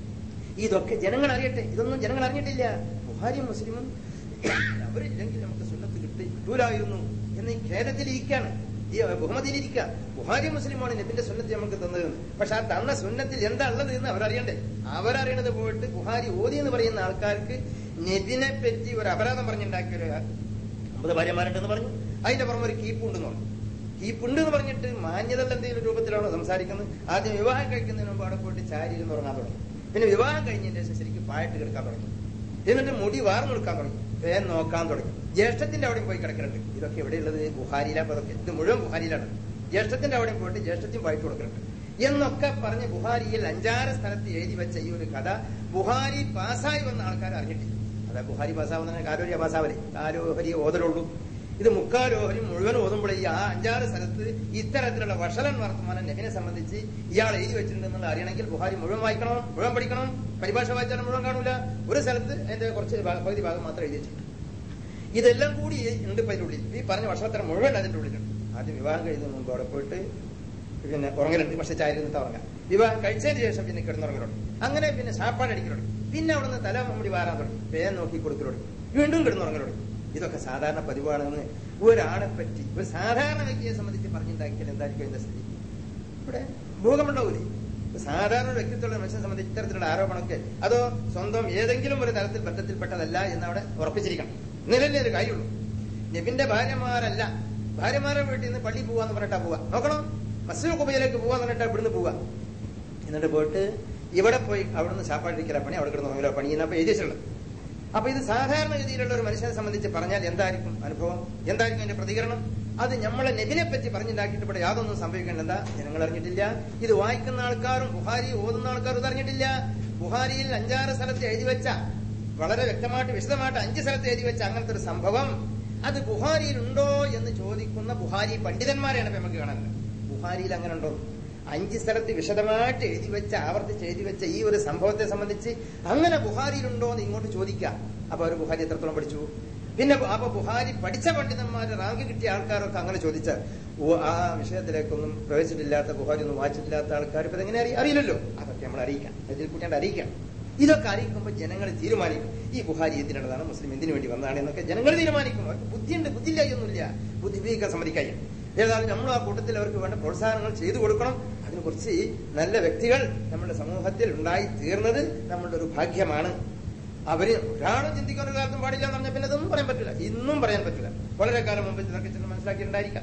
Speaker 1: ഇതൊക്കെ ജനങ്ങൾ അറിയട്ടെ ഇതൊന്നും ജനങ്ങൾ അറിഞ്ഞിട്ടില്ല ബുഹാരിയും മുസ്ലിമും അവരില്ലെങ്കിൽ നമുക്ക് സുന്നത്ത് കിട്ടി കിട്ടൂലായിരുന്നു എന്ന് ഈ ഖേദത്തിലിരിക്കാണ് ഈ ബഹുമതിയിലിരിക്കുക ബുഹാരി മുസ്ലിമാണ് നബിന്റെ സുന്നത്ത് നമുക്ക് തന്നത് പക്ഷെ ആ തന്ന സുന്നത്തിൽ എന്താ ഉള്ളത് എന്ന് അവരറിയണ്ടേ അവരറിയണത് പോയിട്ട് ബുഹാരി ഓതി എന്ന് പറയുന്ന ആൾക്കാർക്ക് നബിനെ പറ്റി ഒരു അപരാധം പറഞ്ഞുണ്ടാക്കിയ ഒരു അമ്പത് ഭാര്യമാരുണ്ടെന്ന് പറഞ്ഞു അതിന്റെ പുറമെ ഒരു കീപ്പുണ്ടെന്ന് പറഞ്ഞു കീപ്പുണ്ട് എന്ന് പറഞ്ഞിട്ട് മാന്യതയുള്ള എന്തെങ്കിലും രൂപത്തിലാണോ സംസാരിക്കുന്നത് ആദ്യം വിവാഹം കഴിക്കുന്നതിന് മുമ്പ് അവിടെ പോയിട്ട് ചാരി ഇരുന്ന് ഉറങ്ങാൻ തുടങ്ങി പിന്നെ വിവാഹം കഴിഞ്ഞതിന് ശേഷം ശരിക്കും പായിട്ട് കിടക്കാൻ തുടങ്ങി എന്നിട്ട് മുടി വാർന്നു കൊടുക്കാൻ തുടങ്ങി ഫേൻ നോക്കാൻ തുടങ്ങി ജ്യേഷ്ഠത്തിന്റെ അവിടെയും പോയി കിടക്കുന്നുണ്ട് ഇതൊക്കെ എവിടെയുള്ളത് ബുഹാരിയിലാണ് അതൊക്കെ ഇത് മുഴുവൻ ബുഹാരിയിലാണ് ജ്യേഷ്ഠത്തിന്റെ അവിടെയും പോയിട്ട് ജ്യേഷ്ഠത്തിന് പായിട്ട് കൊടുക്കുന്നുണ്ട് എന്നൊക്കെ പറഞ്ഞ് ബുഹാരിയിൽ അഞ്ചാറ് സ്ഥലത്ത് എഴുതി വെച്ച ഈ ഒരു കഥ ബുഹാരി പാസ്സായി വന്ന ആൾക്കാർ അറിഞ്ഞിട്ടില്ല അതാ ബുഹാരി പാസ്സാവുന്ന കാരോര്യ പാസ്സാവലേ കാരോഹരി ഓതലുള്ളൂ ഇത് മുക്കാലോഹരി മുഴുവൻ ഓതുമ്പോൾ ഈ ആ അഞ്ചാറ് സ്ഥലത്ത് ഇത്തരത്തിലുള്ള വഷലൻ വർത്തമാനം നബിനെ സംബന്ധിച്ച് ഇയാൾ എഴുതി വെച്ചിട്ടുണ്ടെന്നുള്ള അറിയണമെങ്കിൽ ബുഹാരി മുഴുവൻ വായിക്കണം മുഴുവൻ പഠിക്കണം പരിഭാഷ വായിച്ചാലും മുഴുവൻ കാണൂല ഒരു സ്ഥലത്ത് അതിന്റെ കുറച്ച് ഭാഗം- പകുതി ഭാഗം മാത്രം എഴുതി വെച്ചിട്ടുണ്ട് ഇതെല്ലാം കൂടി ഉണ്ട് ഇപ്പൊ ഇതിനുള്ളിൽ ഈ പറഞ്ഞ വർഷത്തരം മുഴുവൻ അതിന്റെ ഉള്ളിലുണ്ട് ആദ്യം വിവാഹം കഴിയുന്നതിന് മുമ്പ് അവിടെ പോയിട്ട് പിന്നെ ഉറങ്ങലുണ്ട് പക്ഷെ ചാരി നിന്നിട്ട് ഉറങ്ങാം വിവാഹം കഴിച്ചതിന് ശേഷം പിന്നെ കിടന്നുറങ്ങലുണ്ട് അങ്ങനെ പിന്നെ സാപ്പാട് അടിക്കലുണ്ട് പിന്നെ അവിടെ നിന്ന് തല മുടി വാരാൻ തുടങ്ങി പേൻ നോക്കി കൊടുക്കലുണ്ട് വീണ്ടും കിടന്നുറങ്ങലുണ്ട് ഇതൊക്കെ സാധാരണ പതിവാണെന്ന് ഒരാളെ പറ്റി ഒരു സാധാരണ വ്യക്തിയെ സംബന്ധിച്ച് പറഞ്ഞുണ്ടാക്കിയാൽ എന്തായിരിക്കും അതിന്റെ സ്ഥിതി ഇവിടെ ഭൂകമ്പുണ്ടാവൂലേ സാധാരണ ഒരു വ്യക്തിത്വമുള്ള മനുഷ്യനെ സംബന്ധിച്ച് ഇത്തരത്തിലുള്ള ആരോപണമൊക്കെ അതോ സ്വന്തം ഏതെങ്കിലും ഒരു തരത്തിൽ ബന്ധത്തിൽപ്പെട്ടതല്ല എന്ന് അവിടെ ഉറപ്പിച്ചിരിക്കണം നിലല്ലേ ഒരു കാര്യമുള്ളൂ നബിന്റെ ഭാര്യമാരല്ല ഭാര്യമാരെ വീട്ടിൽ നിന്ന് പള്ളി പോവാന്ന് പറഞ്ഞിട്ടാ പോവാ നോക്കണം മസ്ജിദ് കുബയിലേക്ക് പോവാന്ന് പറഞ്ഞിട്ടാ ഇവിടുന്ന് പോവാ എന്നിട്ട് പോയിട്ട് ഇവിടെ പോയി അവിടുന്ന് ചാപ്പാടിരിക്കല പണി അവിടെ കിടന്ന് നോക്കില്ല പണി എന്നപ്പോ എഴുതി വെച്ചിട്ടുള്ളത് അപ്പൊ ഇത് സാധാരണഗതിയിലുള്ള ഒരു മനുഷ്യനെ സംബന്ധിച്ച് പറഞ്ഞാൽ എന്തായിരിക്കും അനുഭവം എന്തായിരിക്കും അതിന്റെ പ്രതികരണം അത് നമ്മളെ നെബിനെ പറ്റി പറഞ്ഞുണ്ടാക്കിയിട്ട് ഇവിടെ യാതൊന്നും സംഭവിക്കേണ്ട എന്താ ജനങ്ങൾ അറിഞ്ഞിട്ടില്ല ഇത് വായിക്കുന്ന ആൾക്കാരും ബുഹാരി ഓതുന്ന ആൾക്കാരും ഇത് അറിഞ്ഞിട്ടില്ല ബുഹാരിയിൽ അഞ്ചാറ് സ്ഥലത്ത് എഴുതി വെച്ച വളരെ വ്യക്തമായിട്ട് വിശദമായിട്ട് അഞ്ച് സ്ഥലത്ത് എഴുതി വെച്ച അങ്ങനത്തെ ഒരു സംഭവം അത് ബുഹാരിയിൽ ഉണ്ടോ എന്ന് ചോദിക്കുന്ന ബുഹാരി പണ്ഡിതന്മാരെയാണ് ഇപ്പൊ നമുക്ക് കാണുന്നത് ബുഹാരിയിൽ അങ്ങനെ ഉണ്ടോ അഞ്ച് സ്ഥലത്ത് വിശദമായിട്ട് എഴുതി വെച്ച ആവർത്തിച്ച് എഴുതി വെച്ച ഈ ഒരു സംഭവത്തെ സംബന്ധിച്ച് അങ്ങനെ ബുഹാരിയിലുണ്ടോ എന്ന് ഇങ്ങോട്ട് ചോദിക്കാം അപ്പൊ അവർ ബുഹാരി എത്രത്തോളം പഠിച്ചു പിന്നെ അപ്പൊ ബുഹാരി പഠിച്ച പണ്ഡിതന്മാര് റാങ്ക് കിട്ടിയ ആൾക്കാരൊക്കെ അങ്ങനെ ചോദിച്ച ഓ ആ വിഷയത്തിലേക്കൊന്നും പ്രവേശിച്ചിട്ടില്ലാത്ത ബുഹാരി ഒന്നും വായിച്ചിട്ടില്ലാത്ത ആൾക്കാർ ഇപ്പൊ എങ്ങനെ അറിയ അറിയില്ലല്ലോ അതൊക്കെ നമ്മൾ അറിയിക്കാം അതിൽ കുട്ടിയാണ്ട് അറിയിക്കാം ഇതൊക്കെ അറിയിക്കുമ്പോൾ ജനങ്ങൾ തീരുമാനിക്കും ഈ ബുഹാരി എന്തിനുള്ളതാണ് മുസ്ലിം എന്തിനു വേണ്ടി വന്നതാണ് എന്നൊക്കെ ജനങ്ങൾ തീരുമാനിക്കും അവർക്ക് ബുദ്ധിയുണ്ട് ബുദ്ധിയില്ലായൊന്നുമില്ല ബുദ്ധി ഉപയോഗിക്കാൻ സമ്മതിക്കായി ഏതായാലും നമ്മൾ ആ കൂട്ടത്തിൽ അവർക്ക് വേണ്ട പ്രോത്സാഹനങ്ങൾ ചെയ്തു കൊടുക്കണം അതിന് കുറച്ച് നല്ല വ്യക്തികൾ നമ്മുടെ സമൂഹത്തിൽ ഉണ്ടായി തീർന്നത് നമ്മളുടെ ഒരു ഭാഗ്യമാണ് അവര് ഒരാളും ചിന്തിക്കാൻ ഒരു കാലത്തും പാടില്ല എന്ന് പറഞ്ഞാൽ പിന്നെ ഇതൊന്നും പറയാൻ പറ്റില്ല ഇന്നും പറയാൻ പറ്റില്ല വളരെ കാലം മുമ്പ് ഇതൊക്കെ ചെന്ന് മനസ്സിലാക്കിയിട്ടുണ്ടായിരിക്കാം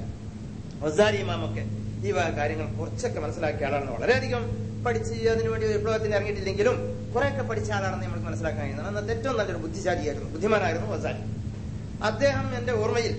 Speaker 1: ഒസാരി ഇമാമൊക്കെ ഈ വക കാര്യങ്ങൾ കുറച്ചൊക്കെ മനസ്സിലാക്കിയ ആളാണ് വളരെയധികം പഠിച്ച് അതിനുവേണ്ടി വിപ്ലവത്തിന് ഇറങ്ങിയിട്ടില്ലെങ്കിലും കുറെയൊക്കെ പഠിച്ച ആളാണെന്ന് നമുക്ക് മനസ്സിലാക്കാൻ കഴിയുന്നത് അന്നത്തെ ഏറ്റവും നല്ലൊരു ബുദ്ധിശാലിയായിരുന്നു ബുദ്ധിമാനായിരുന്നു വസാരി അദ്ദേഹം എന്റെ ഓർമ്മയിൽ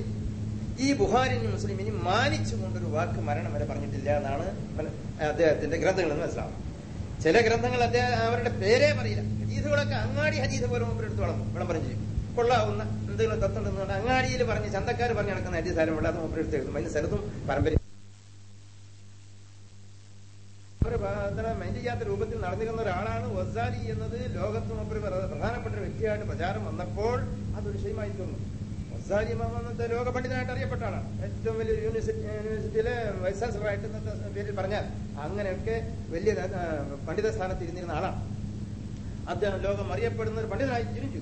Speaker 1: ഈ ബുഹാരിനും മുസ്ലിമിനും മാനിച്ചുകൊണ്ടൊരു വാക്ക് മരണം വരെ പറഞ്ഞിട്ടില്ല എന്നാണ് മന- അദ്ദേഹത്തിന്റെ ഗ്രന്ഥങ്ങളിൽ നിന്ന് മനസ്സിലാവുന്നത് ചില ഗ്രന്ഥങ്ങൾ അദ്ദേഹം അവരുടെ പേരേ പറയില്ല ഹദീസുകളൊക്കെ അങ്ങാടി ഹദീസ് പോലെ മൂപ്പരെടുത്ത് വളർന്നു വിളംബരം ചെയ്യും കൊള്ളാവുന്ന എന്തെങ്കിലും തത്തുണ്ടെന്ന് അങ്ങാടിയിൽ പറഞ്ഞ് ചന്തക്കാർ പറഞ്ഞ് നടക്കുന്ന ഹദീസാരം വെള്ളാതെ മൂപ്പരെടുത്ത് എഴുതും അതിന് സ്ഥലത്തും പരമ്പര അവര് മൈൻഡ് ചെയ്യാത്ത പാടില്ലാത്ത രൂപത്തിൽ നടന്നിരുന്ന ഒരാളാണ് വസാലി എന്നത് ലോകത്ത് മുമ്പിൽ പ്ര- പ്രധാനപ്പെട്ട ഒരു വ്യക്തിയായിട്ട് പ്രചാരം വന്നപ്പോൾ അതൊരു വിഷയമായി തീർന്നു വസാലി ഇമാമെന്നത് ലോക പണ്ഡിതനായിട്ട് അറിയപ്പെട്ട ആളാണ് ഏറ്റവും വലിയ യൂണിവേഴ്സിറ്റി യൂണിവേഴ്സിറ്റിയിലെ വൈസ് ചാൻസലറായിട്ട് ഇന്നത്തെ പേരിൽ പറഞ്ഞാൽ അങ്ങനെയൊക്കെ വലിയ ആ, പണ്ഡിത സ്ഥാനത്ത് ഇരുന്നിരുന്ന ആളാണ് അദ്ദേഹം ലോകം അറിയപ്പെടുന്ന ഒരു പണ്ഡിതനായി ജനിച്ചു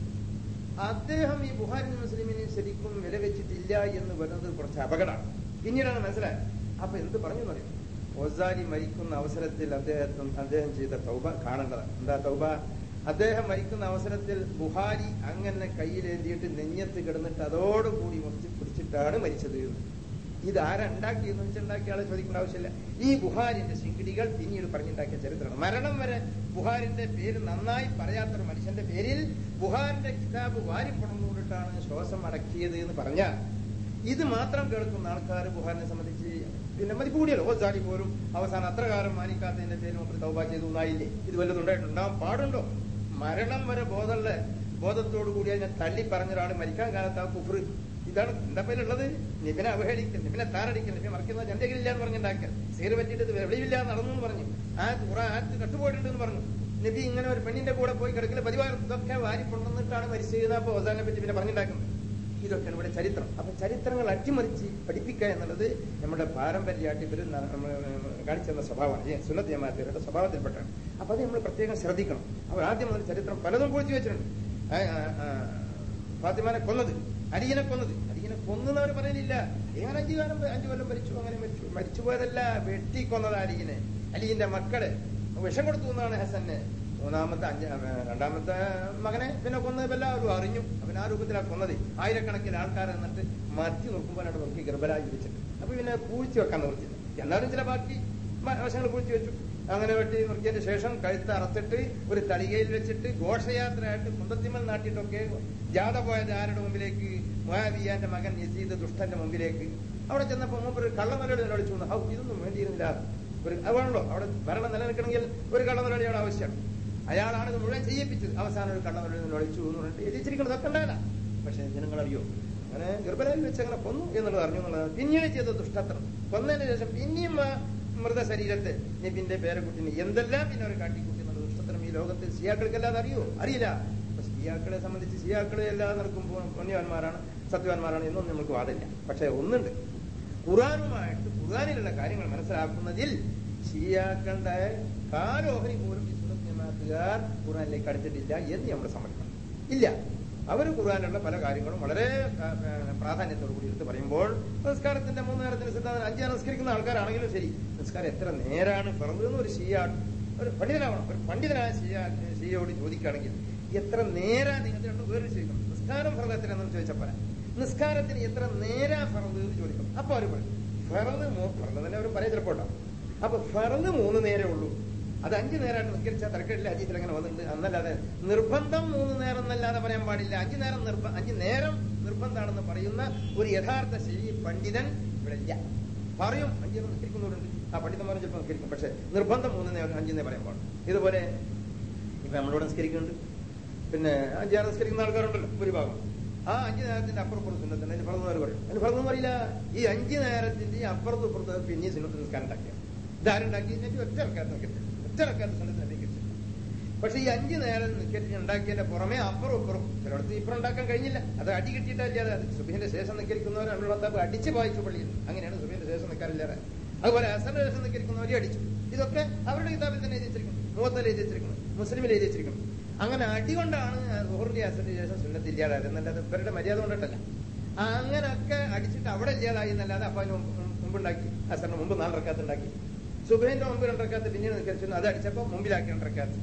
Speaker 1: അദ്ദേഹം ഈ ബുഹാരി മുസ്ലിമിനെ ശരിക്കും വില വെച്ചിട്ടില്ല എന്ന് വരുന്നത് കുറച്ച് അപകടമാണ് പിന്നീടാണ് മനസ്സിലായത് അപ്പൊ എന്ത് പറഞ്ഞു പറയും ഒസാരി മരിക്കുന്ന അവസരത്തിൽ അദ്ദേഹം അദ്ദേഹം ചെയ്ത തൗബ കാണേണ്ടതാണ് എന്താ തൗബ അദ്ദേഹം അവസരത്തിൽ ബുഹാരി അങ്ങനെ കയ്യിലേന്തിയിട്ട് നെഞ്ഞത്ത് കിടന്നിട്ട് അതോടുകൂടി മുറിച്ച് പിടിച്ചിട്ടാണ് മരിച്ചത് എന്ന്. ഇത് ആരുണ്ടാക്കിയെന്ന് വെച്ചുണ്ടാക്കിയ ആളെ ചോദിക്കേണ്ട ആവശ്യമില്ല ഈ ബുഹാരിന്റെ ശിങ്കിടികൾ പിന്നീട് പറഞ്ഞുണ്ടാക്കിയ ചരിത്രമാണ് മരണം വരെ ബുഹാരിന്റെ പേര് നന്നായി പറയാത്തൊരു മനുഷ്യന്റെ പേരിൽ ബുഹാരിന്റെ കിതാബ് വാരിപ്പണന്നുകൊണ്ടിട്ടാണ് ശ്വാസം അടക്കിയത് എന്ന് പറഞ്ഞാൽ ഇത് മാത്രം കേൾക്കുന്ന ആൾക്കാർ ബുഹാരിനെ സംബന്ധിച്ച് പിന്നെ മതിപ്പ് കൂടിയല്ലോ ഓസാലി പോലും അവസാനം അത്ര കാലം മാനിക്കാത്തതിന്റെ പേര് മുമ്പ് തൗബ ചെയ്തു എന്നായില്ലേ ഇത് വല്ലതും ഉണ്ടായിട്ടുണ്ടാവാൻ പാടുണ്ടോ മരണം വരെ ബോധമുള്ള ബോധത്തോടു കൂടി അതിനെ തള്ളി പറഞ്ഞ ഒരാൾ മരിക്കാൻ കാലത്ത് ആ കുഫർ ഇതാണ് എന്താ പേരുള്ളത് നിബിനെ അവഹേളിക്കൽ നിബിനെ താറടിക്കൽ നിബിനെ മറിക്കുന്ന ജനതകളില്ല എന്ന് പറഞ്ഞുണ്ടാക്കൽ സീറ് പറ്റിയിട്ട് ഇത് വെളിവില്ല നടന്നു എന്ന് പറഞ്ഞു ആ കുറെ ആറ്റ് കട്ടുപോയിട്ടുണ്ടെന്ന് പറഞ്ഞു നബി ഇങ്ങനെ ഒരു പെണ്ണിന്റെ കൂടെ പോയി കിടക്കൽ പതിവാറ് ഇതൊക്കെ വാരി കൊണ്ടുവന്നിട്ടാണ് മരിച്ചത് അപ്പൊ ഓസാനെ പറ്റി പിന്നെ പറഞ്ഞുണ്ടാക്കുന്നത് ഇതൊക്കെയാണ് ഇവിടെ ചരിത്രം അപ്പൊ ചരിത്രങ്ങൾ അട്ടിമറിച്ച് പഠിപ്പിക്കുക എന്നുള്ളത് നമ്മുടെ പാരമ്പര്യമായിട്ട് ഇവർ കാണിച്ചു തന്ന സ്വഭാവമാണ് ഈ സുന്നത്ത് ജമാഅത്തുകാരുടെ സ്വഭാവത്തിൽപ്പെട്ടാണ് അപ്പൊ അത് നമ്മൾ പ്രത്യേകം ശ്രദ്ധിക്കണം അവർ ആദ്യം മുതൽ ചരിത്രം പലതും കുറിച്ച് വെച്ചിട്ടുണ്ട് ആ, ആ, ആ, ഫാത്തിമാനെ കൊന്നത് അരിയനെ കൊന്നത് അരിയനെ കൊന്നെന്ന് അവർ പറയുന്നില്ല ഏങ്ങനെ അഞ്ചു കാലം അഞ്ചു കൊല്ലം മരിച്ചു അങ്ങനെ മരിച്ചു മരിച്ചു പോയതല്ല വെട്ടിക്കൊന്നത് അരിയനെ അലിയിന്റെ മക്കള് വിഷം കൊടുത്തു എന്നാണ് ഹസന്നെ മൂന്നാമത്തെ അഞ്ച് രണ്ടാമത്തെ മകനെ പിന്നെ കൊന്നത് എല്ലാവരും അറിഞ്ഞു അവൻ ആ രൂപത്തിലാണ് കൊന്നത് ആയിരക്കണക്കിന് ആൾക്കാർ എന്നിട്ട് മത്തി നോക്കുമ്പോഴാണ് നോക്കി ഗർഭരായി വെച്ചിട്ട് അപ്പൊ പിന്നെ പൂഴ്ച വെക്കാൻ നിർത്തില്ല എന്നാലും ചില ബാക്കി മ- വശങ്ങൾ പൂഴ്ച വെച്ചു അങ്ങനെ വെട്ടി നിർത്തിയതിന് ശേഷം കഴുത്ത് അറത്തിട്ട് ഒരു തളികയിൽ വെച്ചിട്ട് ഘോഷയാത്രയായിട്ട് കുന്തത്തിമൽ നാട്ടിയിട്ടൊക്കെ ജാഥ പോയത് ആരുടെ മുമ്പിലേക്ക് മുഹാബിയാന്റെ മകൻ യസീദ് ദുഷ്ടന്റെ മുമ്പിലേക്ക് അവിടെ ചെന്നപ്പോ മൂപ്പർ കള്ളമലയോട് നിലവിളിച്ചു ഹൗ ഇതൊന്നും വേണ്ടിയിരുന്നില്ല ഒരു അതുകൊണ്ടോ അവിടെ ഭരണം നിലനിൽക്കണമെങ്കിൽ ഒരു കള്ളമലയുടെ ആവശ്യമാണ് അയാളാണ് ഇത് മുഴുവൻ ചെയ്യിപ്പിച്ചത് അവസാനം ഒരു കള്ളമലയിൽ നിലവിളിച്ചു എന്ന് പറഞ്ഞിട്ട് എഴുതിച്ചിരിക്കുന്നതൊക്കെ ഉണ്ടായില്ല പക്ഷെ ജനങ്ങൾ അറിയോ അങ്ങനെ ഗർഭരായി വെച്ച് അങ്ങനെ കൊന്നു എന്നുള്ളത് അറിഞ്ഞു എന്നുള്ളത് പിന്നീട് ചെയ്ത ദുഷ്ടത്രം കൊന്നതിന് ശേഷം പിന്നെയും ആ മൃതശരീരത്തെ നബിന്റെ പേരക്കുട്ടിനെ എന്തെല്ലാം പിന്നെ അവർ കാട്ടിക്കൂട്ടി എന്നുള്ള ദുഷ്ടത്തരം ഈ ലോകത്തിൽ സിയാക്കൾക്കല്ലാതെ അറിയോ അറിയില്ല അപ്പൊ സിയാക്കളെ സംബന്ധിച്ച് സിയാക്കളെ എല്ലാം നടക്കുമ്പോൾ പുണ്യവാന്മാരാണ് സത്യവാന്മാരാണ് എന്നൊന്നും നമുക്ക് വാദില്ല പക്ഷെ ഒന്നുണ്ട് ഖുറാനുമായിട്ട് ഖുറാനിലുള്ള കാര്യങ്ങൾ മനസ്സിലാക്കുന്നതിൽ ഷിയാക്കളുടെ കാലോഹരി പോലും ഈ സുന്നത്ത് ജമാഅത്തുകാർ ഖുറാനിലേക്ക് അടുത്തിട്ടില്ല എന്ന് നമ്മൾ സമ്മതിക്കണം ഇല്ല അവർ ഖുർആാനുള്ള പല കാര്യങ്ങളും വളരെ ആ, ആ, പ്രാധാന്യത്തോടു കൂടി എടുത്ത് പറയുമ്പോൾ നിസ്കാരത്തിന്റെ മൂന്ന് നേരത്തിന് സിദ്ധാന്തം അഞ്ച് നേരം നിസ്കരിക്കുന്ന ആൾക്കാരാണെങ്കിലും ശരി നിസ്കാരം എത്ര നേരാണ് പറഞ്ഞതെന്ന് ഒരു ഷിയ ഒരു പണ്ഡിതനാവണം ഒരു പണ്ഡിതനായ ഷിയ ഷിയോട് ചോദിക്കുകയാണെങ്കിൽ എത്ര നേരാ നിങ്ങൾ രണ്ടും വേറെ ചോദിക്കണം നിസ്കാരം ഫറദത്തിനെന്ന് ചോദിച്ചാൽ പോരാ നിസ്കാരത്തിന് എത്ര നേരാ ഫറദ് എന്ന് ചോദിക്കണം അപ്പൊ അവർ പറയും ഫറദ് ഫറദ് തന്നെ അവർ പറയാൻ ചിലപ്പോൾ ഉണ്ടാവും അപ്പൊ ഫറദ് മൂന്ന് നേരേ ഉള്ളൂ അത് അഞ്ചു നേരമായിട്ട് നിസ്കരിച്ചാൽ തരക്കേടില്ല അജീത്തിൽ അങ്ങനെ വന്നിട്ടുണ്ട് എന്നല്ലാതെ നിർബന്ധം മൂന്ന് നേരം എന്നല്ലാതെ പറയാൻ പാടില്ല അഞ്ചു നേരം നിർബ അഞ്ചു നേരം നിർബന്ധമാണെന്ന് പറയുന്ന ഒരു യഥാർത്ഥ ശരി പണ്ഡിതൻ ഇവിടെ ഇല്ല പറയും അഞ്ചു നേരം നിസ്കരിക്കുന്നവരുണ്ട് ആ പണ്ഡിതന്മാരും ചിലപ്പോൾ നിസ്കരിക്കും പക്ഷെ നിർബന്ധം മൂന്ന് നേരം അഞ്ചു നേരം പറയാൻ പാടും ഇതുപോലെ ഇപ്പൊ നമ്മളോട് നിസ്കരിക്കുന്നുണ്ട് പിന്നെ അഞ്ചു നേരം നിസ്കരിക്കുന്ന ആൾക്കാരുണ്ടല്ലോ ഭൂരിഭാഗം ആ അഞ്ചു നേരത്തിന്റെ അപ്പുറപ്പുറം സുന്നത്തിന് അതിന് പറഞ്ഞവർ പറയും അതിന് പറഞ്ഞു പറയില്ല ഈ അഞ്ചു നേരത്തിന്റെ ഈ അപ്പുറത്തും ഇപ്പുറത്തും പിന്നെ സുന്നത്ത് നിസ്കാരം ഉണ്ടാക്കിയ ഇതാരുണ്ടാക്കി എന്നിട്ട് ഒറ്റ ഇറക്കാത്ത നിൽക്കരുത് ഒറ്റ ഇറക്കാത്ത സുന്നത്ത് നബീകരിച്ചു പക്ഷെ ഈ അഞ്ചു നേരം നിസ്കരിച്ച് ഉണ്ടാക്കിയതിന്റെ പുറമെ അപ്പുറം ഇപ്പുറം ചിലയിടത്ത് ഇപ്പുറം ഉണ്ടാക്കാൻ കഴിഞ്ഞില്ല അത് അടി കിട്ടിയിട്ടല്ലാതെ അത് സുബിന്റെ ശേഷം നിൽക്കരിക്കുന്നവർ അന്നുള്ളത്താപ്പ് അടിച്ച് വായിച്ചു പള്ളിയിൽ അങ്ങനെയാണ് സുബിന്റെ ശേഷം നിൽക്കാറില്ലാതെ അതുപോലെ അസറിന്റെ ശേഷം നിൽക്കരിക്കുന്നവരെ അടിച്ചു ഇതൊക്കെ അവരുടെ കിതാബിൽ തന്നെ എഴുതി വെച്ചിരിക്കുന്നു മൂവത്തിൽ എഴുതി വെച്ചിരിക്കുന്നു മുസ്ലിമിൽ എഴുതി വെച്ചിരിക്കുന്നു അങ്ങനെ അടി കൊണ്ടാണ് സുഹൃത്തി അസറിന്റെ ശേഷം സുന്നത്ത് ഇല്ലാതായത് എന്നല്ലാതെ ഇവരുടെ മര്യാദ കൊണ്ടിട്ടല്ല അങ്ങനൊക്കെ അടിച്ചിട്ട് അവിടെ ഇല്ലാതായി എന്നല്ലാതെ അപ്പൊ അതിന് മുമ്പ് മുമ്പുണ്ടാക്കി അസറിന് മുമ്പ് നാല് റക്കാത്തുണ്ടാക്കി സുബൈന്റെ മുമ്പ് രണ്ടറക്കാത്ത് പിന്നീട് നിൽക്കരിച്ചു അത് അടിച്ചപ്പോ മുമ്പിലാക്കി രണ്ടറക്കാത്ത്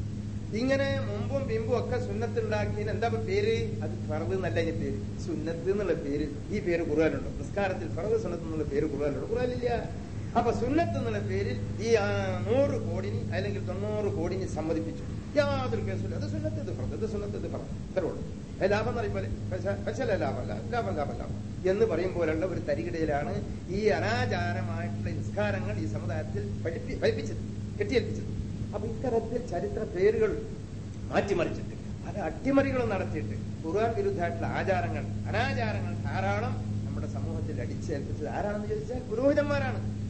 Speaker 1: ഇങ്ങനെ മുമ്പും പിമ്പും ഒക്കെ സുന്നത്ത് ഉണ്ടാക്കിയതിന് എന്താ പേര് അത് ഫറദ് എന്നല്ല അതിന്റെ പേര് സുന്നത്ത് എന്നുള്ള പേര് ഈ പേര് ഖുർആാനുണ്ട് നിസ്കാരത്തിൽ ഫറദ് സുന്നത്ത് എന്നുള്ള പേര് ഖുർആാനുണ്ട് ഖുർആാനില്ല അപ്പൊ സുന്നത്ത് എന്നുള്ള പേരിൽ ഈ ആ, നൂറ് കോടിന് അല്ലെങ്കിൽ തൊണ്ണൂറ് കോടിന് സമ്മതിപ്പിച്ചു യാതൊരു കേസില്ല അത് സുന്നത്ത് ഇത് ഫറദ് ഇത് സുന്നത്ത് ഇത് ഫറദ് ഇത്രേ ഉള്ളൂ അത് ലാഭം എന്ന് പറയുമ്പോൾ പക്ഷല്ല ലാഭമല്ല ലാഭം ലാഭം ലാഭം എന്ന് പറയുമ്പോഴുള്ള ഒരു തരികിടയിലാണ് ഈ അനാചാരമായിട്ടുള്ള നിസ്കാരങ്ങൾ ഈ സമുദായത്തിൽ പഠിപ്പി പഠിപ്പിച്ചത് കെട്ടിയേൽപ്പിച്ചത് അപ്പൊ ഇത്തരത്തിൽ ചരിത്ര പേരുകൾ മാറ്റിമറിച്ചിട്ട് പല അട്ടിമറികളും നടത്തിയിട്ട് ഖുർആൻ വിരുദ്ധമായിട്ടുള്ള ആചാരങ്ങൾ അനാചാരങ്ങൾ ധാരാളം നമ്മുടെ സമൂഹത്തിൽ അടിച്ചേൽപ്പിച്ചത് ആരാണെന്ന് ചോദിച്ചാൽ പുരോഹിതന്മാരാണ്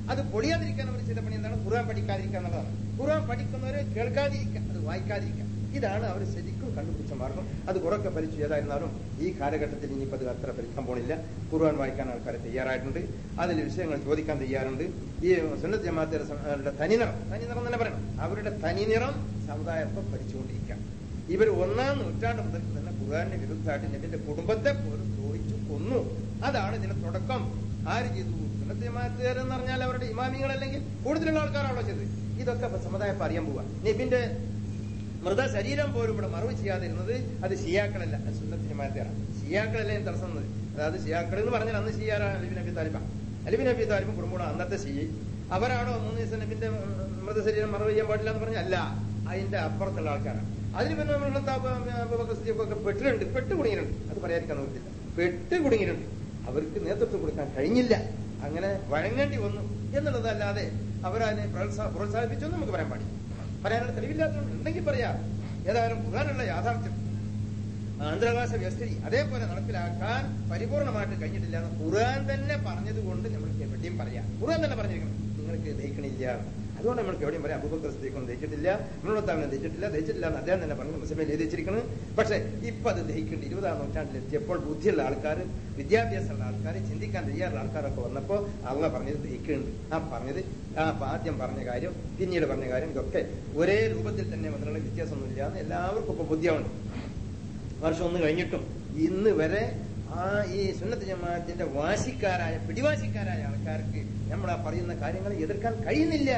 Speaker 1: അത് പൊളിയാതിരിക്കാൻ അവർ ചെയ്ത പണി എന്താണ് ഖുർആൻ പഠിക്കാതിരിക്കുക എന്നുള്ളതാണ് ഖുർആൻ പഠിക്കുന്നവരെ കേൾക്കാതിരിക്കുക അത് വായിക്കാതിരിക്കുക ഇതാണ് അവർ ശരിക്കും കണ്ടുപിടിച്ച മാർഗം അത് കുറൊക്കെ ഫലിച്ചു ഏതായിരുന്നാലും ഈ കാലഘട്ടത്തിൽ ഇനിയിപ്പോൾ അത് അത്ര ഫലിക്കാൻ പോണില്ല ഖുർആൻ വായിക്കാൻ ആൾക്കാർ തയ്യാറായിട്ടുണ്ട് അതിൽ വിഷയങ്ങൾ ചോദിക്കാൻ തയ്യാറുണ്ട് ഈ സുന്നത്ത് ജമാഅത്തിന്റെ തനിനിറം തനിനിറം തന്നെ പറയണം അവരുടെ തനിനിറം സമുദായത്തെ ഭരിച്ചുകൊണ്ടിരിക്കുക ഇവർ ഒന്നാം നൂറ്റാണ്ട് മുതൽ തന്നെ ഖുർആാനിന് വിരുദ്ധമായിട്ട് നബിന്റെ കുടുംബത്തെ പോലും ദ്രോഹിച്ചു കൊന്നു അതാണ് ഇതിന്റെ തുടക്കം ആര് ചെയ്തു സുന്നത്ത് ജമാഅത്തുകാർ എന്ന് പറഞ്ഞാൽ അവരുടെ ഇമാമികളല്ലെങ്കിൽ കൂടുതലുള്ള ആൾക്കാരാണല്ലോ ചെയ്തത് ഇതൊക്കെ ഇപ്പൊ സമുദായം അറിയാൻ പോവാ നബിന്റെ മൃതശരീരം പോലും ഇവിടെ മറവ് ചെയ്യാതിരുന്നത് അത് ഷിയാക്കളല്ല അത് സുന്നത്ത് ജമാഅത്തുകാരാണ് ഷിയാക്കളല്ലേ ഇതിന് തടസ്സം നിന്നത്. അതായത് ഷിയാക്കൾ എന്ന് പറഞ്ഞാൽ അന്ന് ഷിയാറാണ് അലിബിൻ നബി താലിബ അലിബിൻ നബി താലിബും കുടുംബവും അന്നത്തെ ഷിയ അവരാണോ മൂന്ന് ദിവസം നബിന്റെ മൃതശരീരം മറവ് ചെയ്യാൻ പാടില്ല എന്ന് പറഞ്ഞാൽ അല്ല അതിന്റെ അപ്പുറത്തുള്ള ആൾക്കാരാണ് അതിന് പിന്നെ നമ്മളൊക്കെ പെട്ടിട്ടുണ്ട് പെട്ട് കുടുങ്ങിയിട്ടുണ്ട് അത് പറയാതിരിക്കാൻ നോക്കില്ല പെട്ട് കുടുങ്ങിയിട്ടുണ്ട് അവർക്ക് നേതൃത്വം കൊടുക്കാൻ കഴിഞ്ഞില്ല അങ്ങനെ വഴങ്ങേണ്ടി വന്നു എന്നുള്ളതല്ലാതെ അവരതിനെ പ്രോത്സാ പ്രോത്സാഹിപ്പിച്ചു എന്ന് നമുക്ക് പറയാൻ പാടില്ല പറയാനുള്ള തെളിവില്ലാത്തതുകൊണ്ട് ഉണ്ടെങ്കിൽ പറയാം ഏതായാലും ഖുർആനുള്ള യാഥാർത്ഥ്യം അന്തരാകാശ വ്യവസ്ഥിതി അതേപോലെ നടപ്പിലാക്കാൻ പരിപൂർണമായിട്ട് കഴിഞ്ഞിട്ടില്ല എന്ന് ഖുർആൻ തന്നെ പറഞ്ഞത് കൊണ്ട് നമ്മൾക്ക് എവിടെയും പറയാം ഖുർആൻ തന്നെ പറഞ്ഞിരിക്കണം നിങ്ങൾക്ക് ദഹിക്കണില്ല അതുകൊണ്ട് നമ്മൾക്ക് എവിടെയും പറയാം അബൂബക്കർ സിദ്ദീഖൊന്നും ദഹിച്ചിട്ടില്ല മൃണത്താവിനെ ദഹിച്ചിട്ടില്ല ദഹിച്ചിട്ടില്ല എന്ന് അദ്ദേഹം തന്നെ പറഞ്ഞു മുസ്ലിം എഴുതിച്ചിരിക്കുന്നത് പക്ഷെ ഇപ്പൊ അത് ദഹിക്കുന്നുണ്ട് ഇരുപതാം നൂറ്റാണ്ടിൽ എത്തിയപ്പോൾ ബുദ്ധിയുള്ള ആൾക്കാർ വിദ്യാഭ്യാസമുള്ള ആൾക്കാർ ചിന്തിക്കാൻ തയ്യാറുള്ള ആൾക്കാരൊക്കെ വന്നപ്പോൾ അള്ള പറഞ്ഞത് ദഹിക്കുന്നുണ്ട് ആ പറഞ്ഞത് ആ ആദ്യം പറഞ്ഞ കാര്യം പിന്നീട് പറഞ്ഞ കാര്യം ഇതൊക്കെ ഒരേ രൂപത്തിൽ തന്നെ വന്നുള്ള വ്യത്യാസമൊന്നുമില്ല എന്ന് എല്ലാവർക്കും ഇപ്പൊ ബുദ്ധിയാവുണ്ട് വർഷം ഒന്ന് കഴിഞ്ഞിട്ടും ഇന്ന് വരെ ആ ഈ സുന്നത്ത് ജമാഅത്തിന്റെ വാശിക്കാരായ പിടിവാശിക്കാരായ ആൾക്കാർക്ക് നമ്മൾ ആ പറയുന്ന കാര്യങ്ങൾ എതിർക്കാൻ കഴിയുന്നില്ല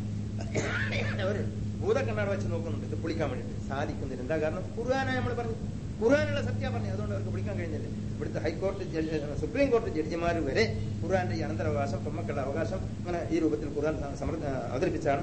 Speaker 1: അവര് ഭൂതക്കണ്ണാട വെച്ച് നോക്കുന്നുണ്ട് ഇത് പൊളിക്കാൻ വേണ്ടിയിട്ട് സാധിക്കുന്നില്ല എന്താ കാരണം ഖുർആാനാണ് നമ്മൾ പറഞ്ഞു ഖുർആാനുള്ള സത്യം പറഞ്ഞു അതുകൊണ്ട് അവർക്ക് പിടിക്കാൻ കഴിയുന്നില്ല ഇവിടുത്തെ ഹൈക്കോടതി ജഡ്ജി സുപ്രീം കോടതി ജഡ്ജിമാർ വരെ ഖുർആന്റെ ഈ അനന്തരാവകാശം പെമ്മക്കളുടെ അവകാശം അങ്ങനെ ഈ രൂപത്തിൽ ഖുർആൻ സമർ അവതരിപ്പിച്ചാണ്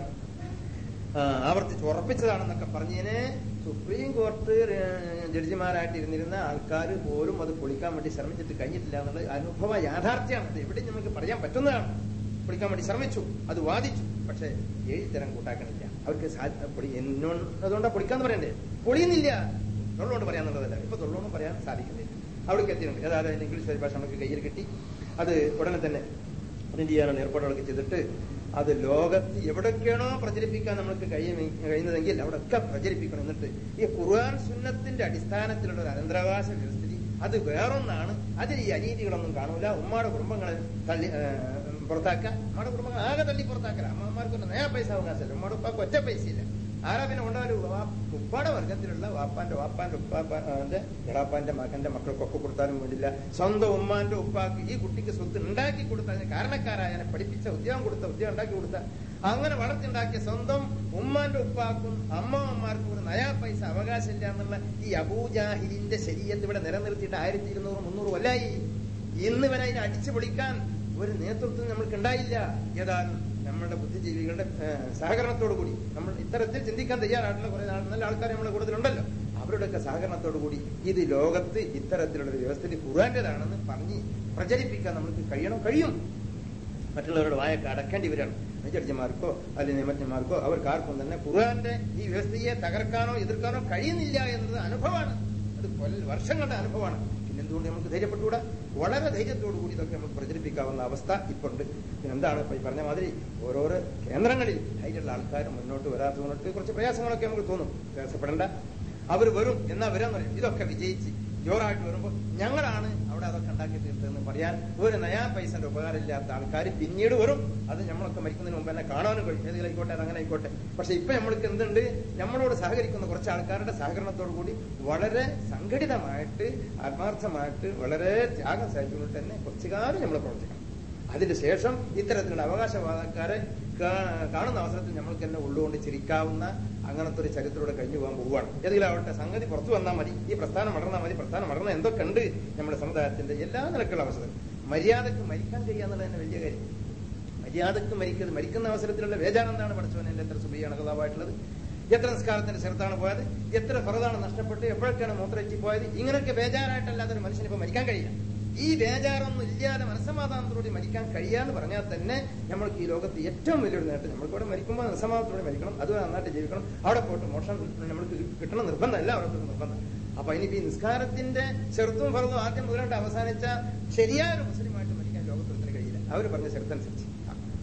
Speaker 1: ആ, ആവർത്തിച്ച് ഉറപ്പിച്ചതാണെന്നൊക്കെ പറഞ്ഞതിന് സുപ്രീം കോർട്ട് ജഡ്ജിമാരായിട്ട് ഇരുന്നിരുന്ന ആൾക്കാർ പോലും അത് പൊളിക്കാൻ വേണ്ടി ശ്രമിച്ചിട്ട് കഴിഞ്ഞിട്ടില്ല എന്നുള്ളത് അനുഭവ യാഥാർത്ഥ്യമാണ് അത് എവിടെ നമുക്ക് പറയാൻ പറ്റുന്നതാണ് പൊളിക്കാൻ വേണ്ടി ശ്രമിച്ചു അത് വാദിച്ചു പക്ഷെ ഏഴ് തരം കൂട്ടാക്കണില്ല അവർക്ക് സാ- പൊളി എന്നോട് അതുകൊണ്ടാ പൊളിക്കാന്ന് പറയണ്ടേ പൊളിയുന്നില്ല തൊള്ളോണ്ട് പറയാന്നുള്ളതല്ല ഇപ്പൊ തൊള്ളോണ്ടും പറയാൻ സാധിക്കുന്നില്ല അവിടേക്ക് എത്തിയിട്ടുണ്ട് ഏതായാലും അതിന്റെ ഇംഗ്ലീഷ് പരിഭാഷ നമുക്ക് കയ്യിൽ കിട്ടി അത് ഉടനെ തന്നെ പ്രിന്റ് ചെയ്യാനുള്ള ഏർപ്പാടുകളൊക്കെ ചെയ്തിട്ട് അത് ലോകത്ത് എവിടൊക്കെയാണോ പ്രചരിപ്പിക്കാൻ നമുക്ക് കഴിയും കഴിയുന്നതെങ്കിൽ അവിടെയൊക്കെ പ്രചരിപ്പിക്കണം എന്നിട്ട് ഈ ഖുർആൻ സുന്നത്തിന്റെ അടിസ്ഥാനത്തിലുള്ള ഒരു അനന്തരാവകാശ വ്യവസ്ഥിതി അത് വേറൊന്നാണ് അതിൽ ഈ അനീതികളൊന്നും കാണൂല ഉമ്മയുടെ കുടുംബങ്ങളെ തള്ളി ആ, പുറത്താക്കുക ഉമ്മയുടെ കുടുംബങ്ങൾ ആകെ തള്ളി പുറത്താക്കുക അമ്മമാർക്കൊന്നും നയാ പൈസ അവകാശമില്ല ഉമ്മയുടെ ഉപ്പാക്ക് ഒറ്റ പൈസ ഇല്ല ആരാ പിന്നെ ഉണ്ടാവും ഉപ്പാടെ വർഗത്തിലുള്ള വാപ്പാന്റെ വാപ്പാന്റെ ഉപ്പാന്റെ എളാപ്പാന്റെ മകന്റെ മക്കൾക്കൊക്കെ കൊടുത്താലും വേണ്ടില്ല സ്വന്തം ഉമ്മാന്റെ ഉപ്പാക്ക് ഈ കുട്ടിക്ക് സ്വത്ത് ഉണ്ടാക്കി കൊടുത്ത അതിന് കാരണക്കാരായ അതിനെ പഠിപ്പിച്ച ഉദ്യോഗം കൊടുത്ത ഉദ്യോഗം ഉണ്ടാക്കി കൊടുത്ത അങ്ങനെ വളർത്തിണ്ടാക്കിയ സ്വന്തം ഉമ്മാന്റെ ഉപ്പാക്കും അമ്മമാർക്കും ഒരു നയാ പൈസ അവകാശമില്ല എന്നുള്ള ഈ അബൂജാഹിലിന്റെ ശരീരത്ത് ഇവിടെ നിലനിർത്തിയിട്ട് ആയിരത്തി ഇരുന്നൂറ് മുന്നൂറ് കൊല്ലായി ഇന്ന് വരെ അതിനെ അടിച്ചു പൊളിക്കാൻ ഒരു നേതൃത്വം നമ്മൾക്ക് ഉണ്ടായില്ല ഏതായാലും നമ്മളുടെ ബുദ്ധിജീവികളുടെ ഏഹ്, സഹകരണത്തോടു കൂടി നമ്മൾ ഇത്തരത്തിൽ ചിന്തിക്കാൻ തയ്യാറായിട്ടുള്ള കുറെ ആൾ- നല്ല ആൾക്കാർ നമ്മുടെ കൂടുതലുണ്ടല്ലോ അവരുടെയൊക്കെ സഹകരണത്തോടു കൂടി ഇത് ലോകത്ത് ഇത്തരത്തിലുള്ള ഒരു വ്യവസ്ഥിതി ഖുറാന്റേതാണെന്ന് പറഞ്ഞ് പ്രചരിപ്പിക്കാൻ നമുക്ക് കഴിയണം കഴിയും മറ്റുള്ളവരുടെ വായൊക്കെ അടക്കേണ്ടി വരികയാണ് ജഡ്ജിമാർക്കോ അല്ലെങ്കിൽ നിയമജ്ഞന്മാർക്കോ അവർക്ക് ആർക്കും തന്നെ ഖുർആന്റെ ഈ വ്യവസ്ഥയെ തകർക്കാനോ എതിർക്കാനോ കഴിയുന്നില്ല എന്നത് അനുഭവമാണ് അത് കൊല്ല വർഷങ്ങളുടെ അനുഭവമാണ് പിന്നെ എന്തുകൊണ്ട് നമുക്ക് ധൈര്യപ്പെട്ടുകൂടാ വളരെ ധൈര്യത്തോടു കൂടി ഇതൊക്കെ നമുക്ക് പ്രചരിപ്പിക്കാവുന്ന അവസ്ഥ ഇപ്പോൾ ഉണ്ട് പിന്നെ എന്താണ് ഇപ്പൊ ഈ പറഞ്ഞ മാതിരി ഓരോരോ കേന്ദ്രങ്ങളിൽ ധൈര്യമുള്ള ആൾക്കാർ മുന്നോട്ട് വരാത്തതുകൊണ്ട് കുറച്ച് പ്രയാസങ്ങളൊക്കെ നമുക്ക് തോന്നും പ്രയാസപ്പെടേണ്ട അവർ വരും എന്നാ വരാൻ പറയും ഇതൊക്കെ വിജയിച്ച് ജോറായിട്ട് വരുമ്പോൾ ഞങ്ങളാണ് അവിടെ അതൊക്കെ ഉണ്ടാക്കി തീർത്തതെന്ന് പറയാൻ ഒരു നയാ പൈസന്റെ ഉപകാരമില്ലാത്ത ആൾക്കാർ പിന്നീട് വരും അത് നമ്മളൊക്കെ മരിക്കുന്നതിന് മുമ്പ് തന്നെ കാണാനും കഴിയും ഏതിലായിക്കോട്ടെ അത് അങ്ങനെ ആയിക്കോട്ടെ പക്ഷെ ഇപ്പൊ നമ്മൾക്ക് എന്തുണ്ട് നമ്മളോട് സഹകരിക്കുന്ന കുറച്ച് ആൾക്കാരുടെ സഹകരണത്തോടു കൂടി വളരെ സംഘടിതമായിട്ട് ആത്മാർത്ഥമായിട്ട് വളരെ ത്യാഗം സഹിച്ചുകൊണ്ട് തന്നെ കുറച്ചു കാലം നമ്മൾ പ്രവർത്തിക്കണം അതിന് ശേഷം ഇത്തരത്തിലുള്ള അവകാശവാദക്കാരെ കാ- കാണുന്ന അവസരത്തിൽ നമ്മൾക്ക് തന്നെ ഉള്ളുകൊണ്ട് ചിരിക്കാവുന്ന അങ്ങനത്തെ ഒരു ചരിത്രത്തോടെ കഴിഞ്ഞു പോകാൻ പോവുകയാണ് ഏതെങ്കിലും ആവട്ടെ സംഗതി പുറത്തു വന്നാൽ മതി ഈ പ്രസ്ഥാനം വളർന്നാൽ മതി പ്രസ്ഥാനം വളർന്ന എന്തൊക്കെ ഉണ്ട് നമ്മുടെ സമുദായത്തിന്റെ എല്ലാ നിലക്കുള്ള അവസരം മര്യാദക്ക് മരിക്കാൻ കഴിയാന്നുള്ളത് തന്നെ വലിയ കാര്യം മര്യാദക്ക് മരിക്കുന്നത് മരിക്കുന്ന അവസരത്തിലുള്ള വേജാനെന്താണ് പഠിച്ചവൻ എന്റെ എത്ര സുബിയാണ് കഥാവായിട്ടുള്ളത് എത്ര നിസ്കാരത്തിന്റെ ചെറുത്താണ് പോയത് എത്ര ഫറതാണ് നഷ്ടപ്പെട്ട് എപ്പോഴൊക്കെയാണ് മൂത്രയിച്ച് പോയത് ഇങ്ങനെയൊക്കെ ബേജാറായിട്ടല്ലാതെ ഒരു മനുഷ്യന് ഇപ്പൊ മരിക്കാൻ കഴിയില്ല ഈ ബേജാറൊന്നും ഇല്ലാതെ മനസ്സമാധാനത്തോടെ മരിക്കാൻ കഴിയാന്ന് പറഞ്ഞാൽ തന്നെ നമ്മൾക്ക് ഈ ലോകത്ത് ഏറ്റവും വലിയൊരു നേട്ടം നമ്മൾക്ക് ഇവിടെ മരിക്കുമ്പോൾ മനസ്സമാധാനത്തോടെ മരിക്കണം അത് നന്നായിട്ട് ജീവിക്കണം അവിടെ പോയിട്ട് മോഷം നമ്മൾക്ക് കിട്ടണം നിർബന്ധമല്ല അവിടെ പോയിട്ട് നിർബന്ധം അപ്പൊ ഇനിയിപ്പോ ഈ നിസ്കാരത്തിന്റെ ചെറുത്തും ഫറതും ആദ്യം മുതലായിട്ട് അവസാനിച്ച ശരിയായ ഒരു മുസ്ലിമായിട്ട് മരിക്കാൻ ലോകത്തിന് കഴിയില്ല അവർ പറഞ്ഞ ചെറുത്തനുസരിച്ച്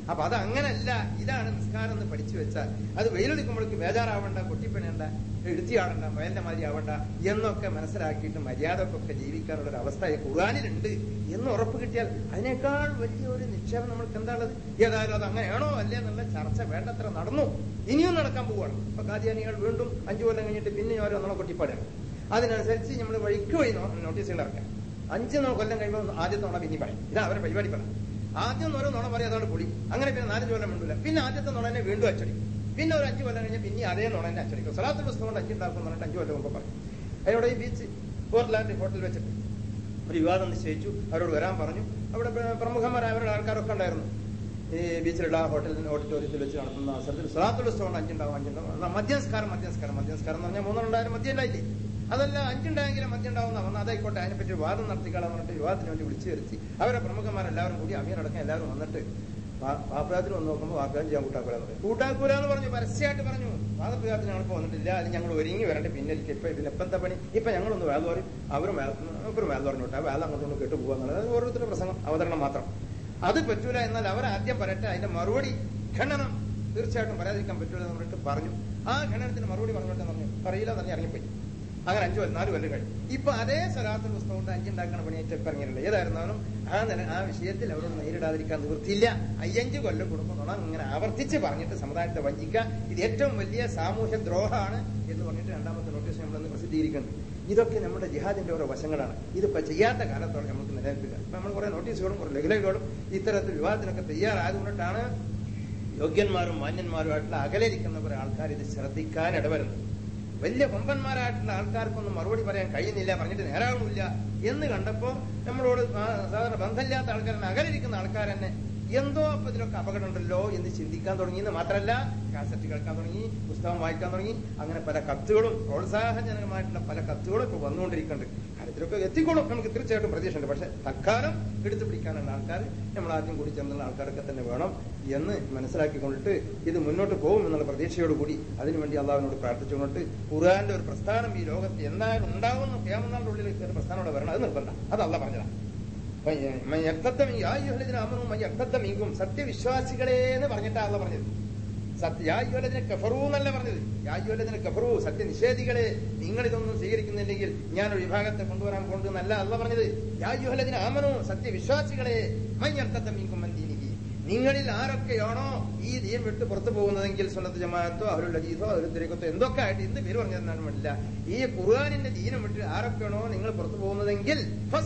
Speaker 1: അപ്പൊ അത് അങ്ങനല്ല ഇതാണ് നിസ്കാരം എന്ന് പഠിച്ചു വെച്ചാൽ അത് വെയിലൊടുക്കുമ്പോഴേക്ക് ബേജാറാവണ്ട കൊട്ടിപ്പണിയണ്ട എടുത്തിയാടണ്ട വയലിന്റെ മാതിരി ആവണ്ട എന്നൊക്കെ മനസ്സിലാക്കിയിട്ട് മര്യാദക്കൊക്കെ ജീവിക്കാനുള്ള ഒരു അവസ്ഥ ഈ ഖുർആാനിലുണ്ട് എന്ന് ഉറപ്പ് കിട്ടിയാൽ അതിനേക്കാൾ വലിയ ഒരു നിക്ഷേപം നമ്മൾക്ക് എന്താണുള്ളത് ഏതായാലും അത് അങ്ങനെയാണോ അല്ലേ എന്നുള്ള ചർച്ച വേണ്ടത്ര നടന്നു ഇനിയും നടക്കാൻ പോവുകയാണ് ഇപ്പൊ കാദ്യാനികൾ വീണ്ടും അഞ്ചു കൊല്ലം കഴിഞ്ഞിട്ട് പിന്നെ ഓരോ നമ്മളെ കൊട്ടിപ്പാടാണ് അതിനനുസരിച്ച് നമ്മൾ വഴിക്ക് വഴി നോട്ടീസുകൾ ഇറക്കാം അഞ്ച് നോ- കൊല്ലം കഴിയുമ്പോൾ ആദ്യത്തെ നുണ പിന്നെ പറയും ഇതാ അവരുടെ പരിപാടി പറ ആദ്യം ഓരോ നുണ പറയും അതാണ് പൊടി അങ്ങനെ പിന്നെ നാലഞ്ച് കൊല്ലം മിണ്ടില്ല പിന്നെ ആദ്യത്തെ നുണ തന്നെ വീണ്ടും അച്ചടിക്കും പിന്നെ ഒരു അഞ്ച് കൊല്ലം കഴിഞ്ഞ് പിന്നെ അതേ നുണ തന്നെ അച്ചടിക്കും സലാത്തുൽ പുസ്തകം കൊണ്ട് അഞ്ചുണ്ടാക്കും എന്ന് പറഞ്ഞിട്ട് അഞ്ച് കൊല്ലം മുമ്പ് പറയും അതിനോട് ഈ ബീച്ച് പോർട്ട്ലാൻഡ് ഹോട്ടൽ വെച്ചിട്ട് ഒരു വിവാദം നിശ്ചയിച്ചു അവരോട് വരാൻ പറഞ്ഞു അവിടെ പ്ര- പ്രമുഖന്മാരായ അവരുടെ ആൾക്കാരൊക്കെ ഉണ്ടായിരുന്നു ഈ ബീച്ചിലുള്ള ഹോട്ടലിൽ ഓഡിറ്റോറിയത്തിൽ വെച്ച് നടത്തുന്ന അവസരത്തിൽ സലാത്തുൽ പുസ്തകം അഞ്ചുണ്ടാവും അഞ്ചുണ്ടാവും എന്നാ മദ്യസ്കാരം മദ്യസ്കാരം മദ്യസ്കാരം എന്ന് പറഞ്ഞാൽ മൂന്നെണ്ണണ്ടായാലും മദ്യം ഉണ്ടായില്ലേ അതല്ല അഞ്ചുണ്ടായെങ്കിലും മദ്യം ഉണ്ടാവുന്ന വന്ന് അതായിക്കോട്ടെ അതിനെപ്പറ്റി ഒരു വാദം നടത്തിക്കളാൻ പറഞ്ഞിട്ട് വിവാദത്തിന് വേണ്ടി വിളിച്ചു വരുത്തി അവരെ പ്രമുഖന്മാരെല്ലാവരും കൂടി അമീറടക്കം എല്ലാവരും വന്നിട്ട് വാപ്രാത്തിന് വന്ന് നോക്കുമ്പോൾ വാഗ്ദാനം ചെയ്യാൻ കൂട്ടാക്കൂല എന്ന് പറയും കൂട്ടാക്കൂല എന്ന് പറഞ്ഞു പരസ്യമായിട്ട് പറഞ്ഞു വാദപ്രകാരത്തിന് ഞങ്ങൾക്ക് വന്നിട്ടില്ല അത് ഞങ്ങൾ ഒരുങ്ങി വരണ്ട പിന്നെ എനിക്ക് ഇപ്പൊ ഇതിന് ഇപ്പം എന്താ പണി ഇപ്പൊ ഞങ്ങളൊന്ന് വേല പറയും അവരും വേല അവരും വേല പറഞ്ഞു വിട്ടാ വേല അങ്ങോട്ടൊന്ന് കേട്ടു പോകാന്നുള്ളത് അത് ഓരോരുത്തരുടെ പ്രസംഗം അവതരണം മാത്രം അത് പറ്റൂല എന്നാൽ അവർ ആദ്യം പറയട്ടെ അതിന്റെ മറുപടി ഖണ്ഡനം തീർച്ചയായിട്ടും പറയാതിരിക്കാൻ പറ്റൂല എന്ന് പറഞ്ഞിട്ട് പറഞ്ഞു ആ ഖണ്ഡനത്തിന് മറുപടി പറഞ്ഞിട്ട് പറഞ്ഞു പറയില്ല തന്നെ ഇറങ്ങിപ്പോയി അങ്ങനെ അഞ്ചു കൊല്ലം നാല് കൊല്ലം കഴിഞ്ഞു ഇപ്പൊ അതേ സ്വലാത്ത പുസ്തകം കൊണ്ട് അഞ്ചുണ്ടാക്കണ പണിയായിട്ട് ഇപ്പൊ ഇറങ്ങിയിട്ടില്ല ഏതായിരുന്നാലും ആ നില ആ വിഷയത്തിൽ അവരോട് നേരിടാതിരിക്കാൻ നിവൃത്തിയില്ല അയ്യഞ്ച് കൊല്ലം കുടുംബം ഇങ്ങനെ ആവർത്തിച്ച് പറഞ്ഞിട്ട് സമുദായത്തെ വഞ്ചിക്കുക ഇത് ഏറ്റവും വലിയ സാമൂഹ്യ ദ്രോഹമാണ് എന്ന് പറഞ്ഞിട്ട് രണ്ടാമത്തെ നോട്ടീസ് നമ്മളൊന്ന് പ്രസിദ്ധീകരിക്കുന്നുണ്ട് ഇതൊക്കെ നമ്മുടെ ജിഹാദിന്റെ ഓരോ വശങ്ങളാണ് ഇതിപ്പോ ചെയ്യാത്ത കാലത്തോടെ നമുക്ക് നിലനിൽക്കുക ഇപ്പൊ നമ്മൾ കുറെ നോട്ടീസുകളും കുറെ ലഘുലകളും ഇത്തരത്തിൽ വിവാദത്തിനൊക്കെ തയ്യാറായതുകൊണ്ടാണ് യോഗ്യന്മാരും മാന്യന്മാരുമായിട്ടുള്ള അകലിരിക്കുന്ന കുറെ ആൾക്കാർ ഇത് ശ്രദ്ധിക്കാൻ ഇടവരുന്നത് വലിയ കൊമ്പന്മാരായിട്ടുള്ള ആൾക്കാർക്കൊന്നും മറുപടി പറയാൻ കഴിയുന്നില്ല പറഞ്ഞിട്ട് നേരാവുന്നില്ല എന്ന് കണ്ടപ്പോ നമ്മളോട് ആ സാധാരണ ബന്ധമില്ലാത്ത ആൾക്കാരെ അകലിരിക്കുന്ന ആൾക്കാർ തന്നെ എന്തോ അപ്പൊ ഇതിലൊക്കെ അപകടമുണ്ടല്ലോ എന്ന് ചിന്തിക്കാൻ തുടങ്ങി എന്ന് മാത്രമല്ല കാസറ്റ് കേൾക്കാൻ തുടങ്ങി പുസ്തകം വായിക്കാൻ തുടങ്ങി അങ്ങനെ പല കത്തുകളും പ്രോത്സാഹജനകമായിട്ടുള്ള പല കത്തുകളും ഇപ്പൊ വന്നുകൊണ്ടിരിക്കുന്നുണ്ട് കാര്യത്തിലൊക്കെ എത്തിക്കോളും നമുക്ക് തീർച്ചയായിട്ടും പ്രതീക്ഷയുണ്ട് പക്ഷെ തൽക്കാലം എടുത്തു പിടിക്കാനുള്ള ആൾക്കാർ നമ്മൾ ആദ്യം കൂടി ചേർന്നുള്ള ആൾക്കാരൊക്കെ തന്നെ വേണം എന്ന് മനസ്സിലാക്കിക്കൊണ്ടിട്ട് ഇത് മുന്നോട്ട് പോകും എന്നുള്ള പ്രതീക്ഷയോടുകൂടി അതിനുവേണ്ടി അള്ളാഹുവിനോട് പ്രാർത്ഥിച്ചുകൊണ്ട് ഖുർആന്റെ ഒരു പ്രസ്ഥാനം ഈ ലോകത്ത് എന്തായാലും ഉണ്ടാവുന്ന ക്യാമനാളുടെ ഉള്ളിൽ ഒരു പ്രസ്ഥാനം അവിടെ വരണം അത് നിർബന്ധം അത് അല്ല പറഞ്ഞതാണ് ും സത്യവിശ്വാസികളെ എന്ന് പറഞ്ഞിട്ടാണ് പറഞ്ഞത് സത്യായുലതിനെ കഫറു എന്നല്ല പറഞ്ഞത് യായുലതിനെ കഫറു സത്യനിഷേധികളെ നിങ്ങൾ ഇതൊന്നും സ്വീകരിക്കുന്നില്ലെങ്കിൽ ഞാൻ ഒരു വിഭാഗത്തെ കൊണ്ടുവരാൻ കൊണ്ടുവന്നല്ല അല്ല പറഞ്ഞത് യായുഹലതിന് ആമനോ സത്യവിശ്വാസികളെ മഞ്ഞർത്ഥത്തമീങ്കും മന്ദീനിക്ക് നിങ്ങളിൽ ആരൊക്കെയാണോ ഈ ദീൻ വിട്ട് പുറത്തു പോകുന്നതെങ്കിൽ സുന്നത്ത് ജമാഅത്തോ അവരുടെ അജീസോ അവരുടെ തിരക്കത്തോ എന്തൊക്കെ ആയിട്ട് എന്ത് പേര് പറഞ്ഞതെന്നാണ് വേണ്ടില്ല ഈ ഖുർആാനിന്റെ ദീനം വിട്ട് ആരൊക്കെയാണോ നിങ്ങൾ പുറത്തു പോകുന്നതെങ്കിൽ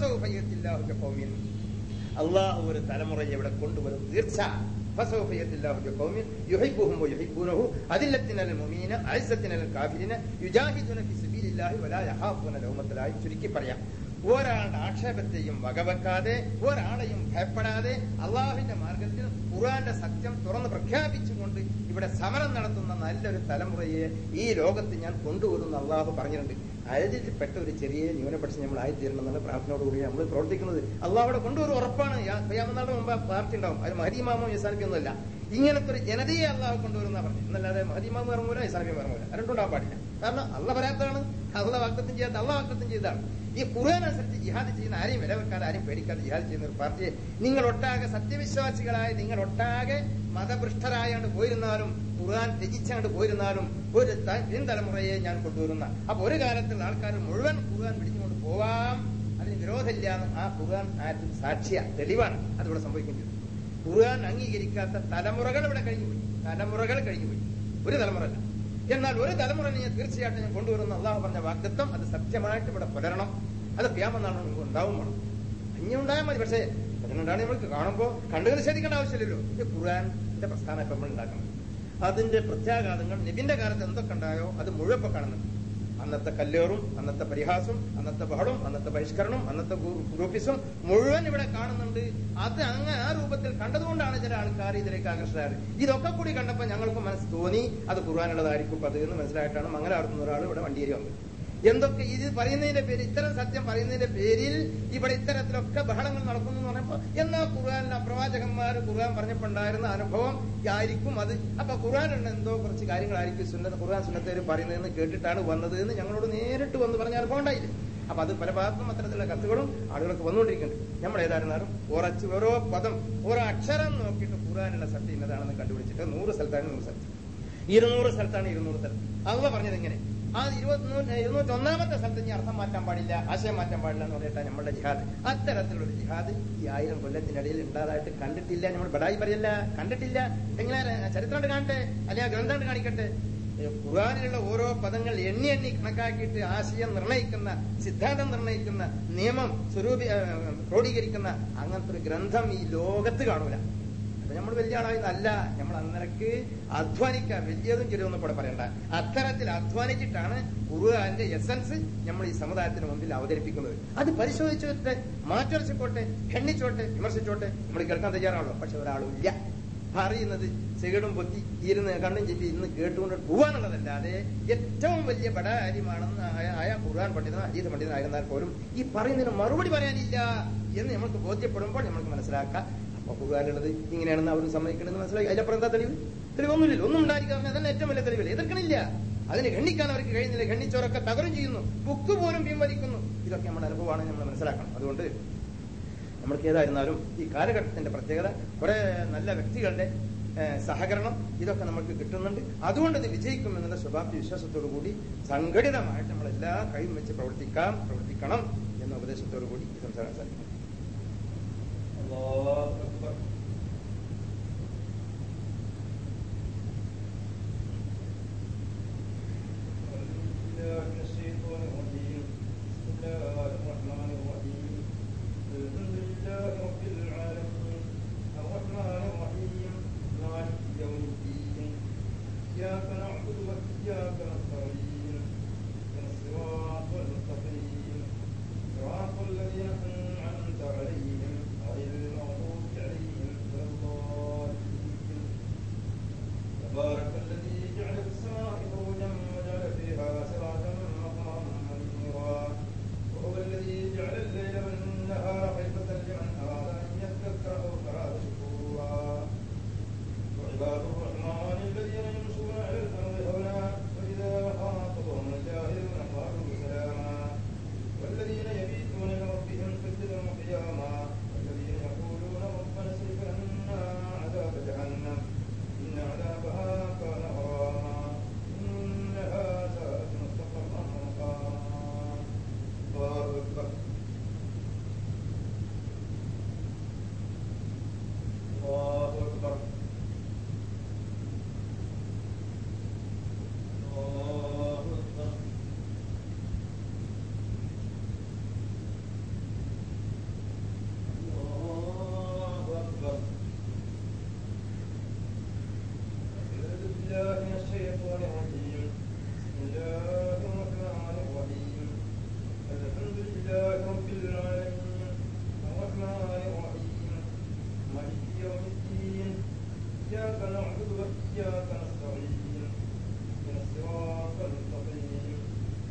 Speaker 1: അള്ളാഹു ഒരു തലമുറയെ ഇവിടെ കൊണ്ടുവരും തീർച്ച فسوف يأتي الله بقوم يحبهم ويحبونه أذلة على المؤمنين عزة على الكافرين يجاهدون في سبيل الله ولا يخافون لومة لائم ചുരുക്കി പറയാം ഒരാളുടെ ആക്ഷേപത്തെയും വകവെക്കാതെ ഒരാളെയും ഭയപ്പെടാതെ അള്ളാഹുവിന്റെ മാർഗത്തിൽ ഖുർആന്റെ സത്യം തുറന്ന് പ്രഖ്യാപിച്ചുകൊണ്ട് ഇവിടെ സമരം നടത്തുന്ന നല്ലൊരു തലമുറയെ ഈ ലോകത്ത് ഞാൻ കൊണ്ടുവരുന്ന അള്ളാഹു പറഞ്ഞിട്ടുണ്ട് അതിൽപ്പെട്ട ഒരു ചെറിയ ന്യൂനപക്ഷം നമ്മൾ ആയിത്തീരണം എന്നുള്ള പ്രാർത്ഥനയോടുകൂടി നമ്മൾ പ്രവർത്തിക്കുന്നത് അള്ളാഹുടെ കൊണ്ടുവരും ഉറപ്പാണ് യാമനാളുടെ മുമ്പ് പാർട്ടി ഉണ്ടാവും അത് മഹരിമാമോ ഇസാനബിയൊന്നുമല്ല ഇങ്ങനത്തെ ഒരു ജനതയെ അള്ളാഹു കൊണ്ടുവരുന്ന പറഞ്ഞു എന്നല്ലാതെ മഹരിമാമ് ഇറങ്ങൂല ഇസാനബിയും ഇറങ്ങൂല രണ്ടുണ്ടാവാൻ പാടില്ല കാരണം അള്ള പറയാത്തതാണ് അള്ള വാക്തത്വം ചെയ്യാത്ത അള്ള വാക്തത്വം ചെയ്തതാണ് ഈ ഖുർആൻ അനുസരിച്ച് ജിഹാദ് ചെയ്യുന്ന ആരെയും വില വെക്കാതെ ആരെയും പേടിക്കാതെ ജിഹാദ് ചെയ്യുന്ന ഒരു പാർട്ടിയെ നിങ്ങൾ ഒട്ടാകെ സത്യവിശ്വാസികളായ നിങ്ങൾ ഒട്ടാകെ മതഭ്രഷ്ടരായാണ്ട് പോയിരുന്നാലും ഖുർആൻ ത്യജിച്ചാണ്ട് പോയിരുന്നാലും ഒരു പിൻതലമുറയെ ഞാൻ കൊണ്ടുവരുന്ന അപ്പൊ ഒരു കാലത്തുള്ള ആൾക്കാർ മുഴുവൻ ഖുർആൻ പിടിച്ചുകൊണ്ട് പോവാം അതിന് വിരോധമില്ല എന്ന് ആ ഖുർആൻ ആറ്റും സാക്ഷിയ തെളിവാണ് അതിവിടെ സംഭവിക്കുന്നത് ഖുർആൻ അംഗീകരിക്കാത്ത തലമുറകൾ ഇവിടെ കഴിഞ്ഞുപോയി തലമുറകൾ കഴിഞ്ഞുപോയി ഒരു തലമുറ അല്ല എന്നാൽ ഒരു തലമുറ ഞാൻ തീർച്ചയായിട്ടും ഞാൻ കൊണ്ടുവരുന്ന അള്ളാഹു പറഞ്ഞ വാഗ്ദത്വം അത് സത്യമായിട്ട് ഇവിടെ പുലരണം അത് ക്യാമെന്നാണ് നമുക്ക് ഉണ്ടാവും വേണം ഇനി ഉണ്ടായാൽ മതി പക്ഷേ അതിനുണ്ടാണ് നമ്മൾക്ക് കാണുമ്പോൾ കണ്ടു നിഷേധിക്കേണ്ട ആവശ്യമില്ലല്ലോ ഇത് ഖുർആന്റെ പ്രസ്ഥാനം ഇപ്പം നമ്മൾ ഉണ്ടാക്കണം അതിന്റെ പ്രത്യാഘാതങ്ങൾ നബിന്റെ കാലത്ത് എന്തൊക്കെ ഉണ്ടായോ അത് മുഴുവൻ കാണുന്നുണ്ട് അന്നത്തെ കല്ലേറും അന്നത്തെ പരിഹാസവും അന്നത്തെ ബഹളും അന്നത്തെ ബഹിഷ്കരണവും അന്നത്തെ ഗ്രൂപ്പിസും മുഴുവൻ ഇവിടെ കാണുന്നുണ്ട് അത് അങ്ങനെ ആ രൂപത്തിൽ കണ്ടതുകൊണ്ടാണ് ചില ആൾക്കാർ ഇതിലേക്ക് ആകർഷകർ ഇതൊക്കെ കൂടി കണ്ടപ്പോൾ ഞങ്ങൾക്ക് മനസ്സ് തോന്നി അത് ഖുർആാനുള്ളതായിരിക്കും അത് എന്ന് മനസ്സിലായിട്ടാണ് മംഗലാർത്തുന്ന ഒരാൾ ഇവിടെ വണ്ടിയേരി വന്നത് എന്തൊക്കെ ഇത് പറയുന്നതിന്റെ പേരിൽ ഇത്തരം സത്യം പറയുന്നതിന്റെ പേരിൽ ഇവിടെ ഇത്തരത്തിലൊക്കെ ബഹളങ്ങൾ നടക്കുന്നു എന്ന് പറഞ്ഞപ്പോ എന്നാ ഖുർആാനിലെ പ്രവാചകന്മാർ ഖുർആൻ പറഞ്ഞപ്പോണ്ടായിരുന്ന അനുഭവം ആയിരിക്കും അത് അപ്പൊ ഖുർആാനുള്ള എന്തോ കുറച്ച് കാര്യങ്ങളായിരിക്കും സുന്നത്ത് ഖുർആൻ സുന്നത്തേര് പറയുന്നതെന്ന് കേട്ടിട്ടാണ് വന്നത് എന്ന് ഞങ്ങളോട് നേരിട്ട് വന്ന് പറഞ്ഞ അനുഭവം ഉണ്ടായില്ലേ അപ്പൊ അത് പല ഭാഗത്തും അത്തരത്തിലുള്ള കത്തുകളും ആളുകൾക്ക് വന്നുകൊണ്ടിരിക്കുന്നുണ്ട് നമ്മൾ ഏതായിരുന്നാലും ഉറച്ച് ഓരോ പദം ഓരോ അക്ഷരം നോക്കിയിട്ട് ഖുർആാനുള്ള സത്യം ഇന്നതാണെന്ന് കണ്ടുപിടിച്ചിട്ട് നൂറ് സ്ഥലത്താണ് നൂറ് സ്ഥലത്ത് ഇരുന്നൂറ് സ്ഥലത്താണ് ഇരുന്നൂറ് സ്ഥലത്ത് അള്ള പറഞ്ഞത് എങ്ങനെ ആ ഇരുപത്തി ഇരുന്നൂറ്റി ഒന്നാമത്തെ സ്ഥലത്ത് ഇനി അർത്ഥം മാറ്റാൻ പാടില്ല ആശയം മാറ്റാൻ പാടില്ല എന്ന് പറഞ്ഞിട്ടാണ് നമ്മുടെ ജിഹാദ് അത്തരത്തിലുള്ള ഒരു ജിഹാദ് ഈ ആയിരം കൊല്ലത്തിനിടയിൽ ഉണ്ടാതായിട്ട് കണ്ടിട്ടില്ല നമ്മൾ ബടായി പറയല്ല കണ്ടിട്ടില്ല എങ്ങനെ ചരിത്രം കാണട്ടെ അല്ലെങ്കിൽ ഗ്രന്ഥം കാണിക്കട്ടെ ഖുറാനിലുള്ള ഓരോ പദങ്ങൾ എണ്ണി എണ്ണി കണക്കാക്കിയിട്ട് ആശയം നിർണ്ണയിക്കുന്ന സിദ്ധാന്തം നിർണ്ണയിക്കുന്ന നിയമം സ്വരൂപി ക്രോഡീകരിക്കുന്ന അങ്ങനത്തെ ഒരു ഗ്രന്ഥം ഈ ലോകത്ത് കാണൂല അപ്പൊ നമ്മൾ വലിയ ആളായതല്ല നമ്മൾ അന്നരക്ക് അധ്വാനിക്കാം വലിയതും ചെറിയൊന്നും ഇവിടെ പറയണ്ട അത്തരത്തിൽ അധ്വാനിച്ചിട്ടാണ് ഖുർആന്റെ എസൻസ് നമ്മൾ ഈ സമുദായത്തിന് മുമ്പിൽ അവതരിപ്പിക്കുന്നത് അത് പരിശോധിച്ചോട്ടെ മാറ്റുരച്ചോട്ടെ ഖണ്ഡിച്ചോട്ടെ വിമർശിച്ചോട്ടെ നമ്മൾ കേൾക്കാൻ തയ്യാറാണല്ലോ പക്ഷെ ഒരാളും ഇല്ല അറിയുന്നത് ചെകിടും പൊത്തി ഇരുന്ന് കണ്ണും ചെപ്പി ഇന്ന് കേട്ടുകൊണ്ട് പോവാനുള്ളതല്ലാതെ ഏറ്റവും വലിയ ബടാര്യമാണെന്ന് ആയ ഖുർആൻ പണ്ഡിതൻ അജീത് പണ്ഡിതനായിരുന്നാൽ പോലും ഈ പറയുന്നതിന് മറുപടി പറയാനില്ല എന്ന് നമുക്ക് ബോധ്യപ്പെടുമ്പോൾ നമുക്ക് മനസ്സിലാക്കാം അപ്പൊ ഖുർആാനുള്ളത് ഇങ്ങനെയാണെന്ന് അവർ സമ്മതിക്കണമെന്ന് മനസ്സിലാക്കി അതിലപ്പുറം എന്താ തെളിവ് തെളിവൊന്നുമില്ല ഒന്നും ഉണ്ടായിരിക്കാൻ അതന്നെ ഏറ്റവും വലിയ തെളിവില്ല എതിർക്കണില്ല അതിന് ഖണ്ഡിക്കാൻ അവർക്ക് കഴിയുന്നില്ല ഖണ്ഡിച്ചവരൊക്കെ തകരം ചെയ്യുന്നു ബുക്ക് പോലും പിൻവലിക്കുന്നു ഇതൊക്കെ നമ്മുടെ അനുഭവമാണ് നമ്മൾ മനസ്സിലാക്കണം അതുകൊണ്ട് നമ്മൾക്ക് ഏതായിരുന്നാലും ഈ കാലഘട്ടത്തിന്റെ പ്രത്യേകത കുറെ നല്ല വ്യക്തികളുടെ സഹകരണം ഇതൊക്കെ നമുക്ക് കിട്ടുന്നുണ്ട് അതുകൊണ്ട് ഇത് വിജയിക്കും എന്നുള്ള ശുഭാപ്തി വിശ്വാസത്തോടു കൂടി സംഘടിതമായിട്ട് നമ്മൾ എല്ലാ കഴിവും വെച്ച് പ്രവർത്തിക്കാം പ്രവർത്തിക്കണം എന്ന ഉപദേശത്തോടു കൂടി ഈ സംസാരം സാധിക്കും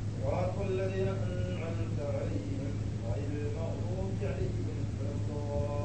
Speaker 2: الذين أنعمت عليهم غير المغضوب عليهم ولا الضالين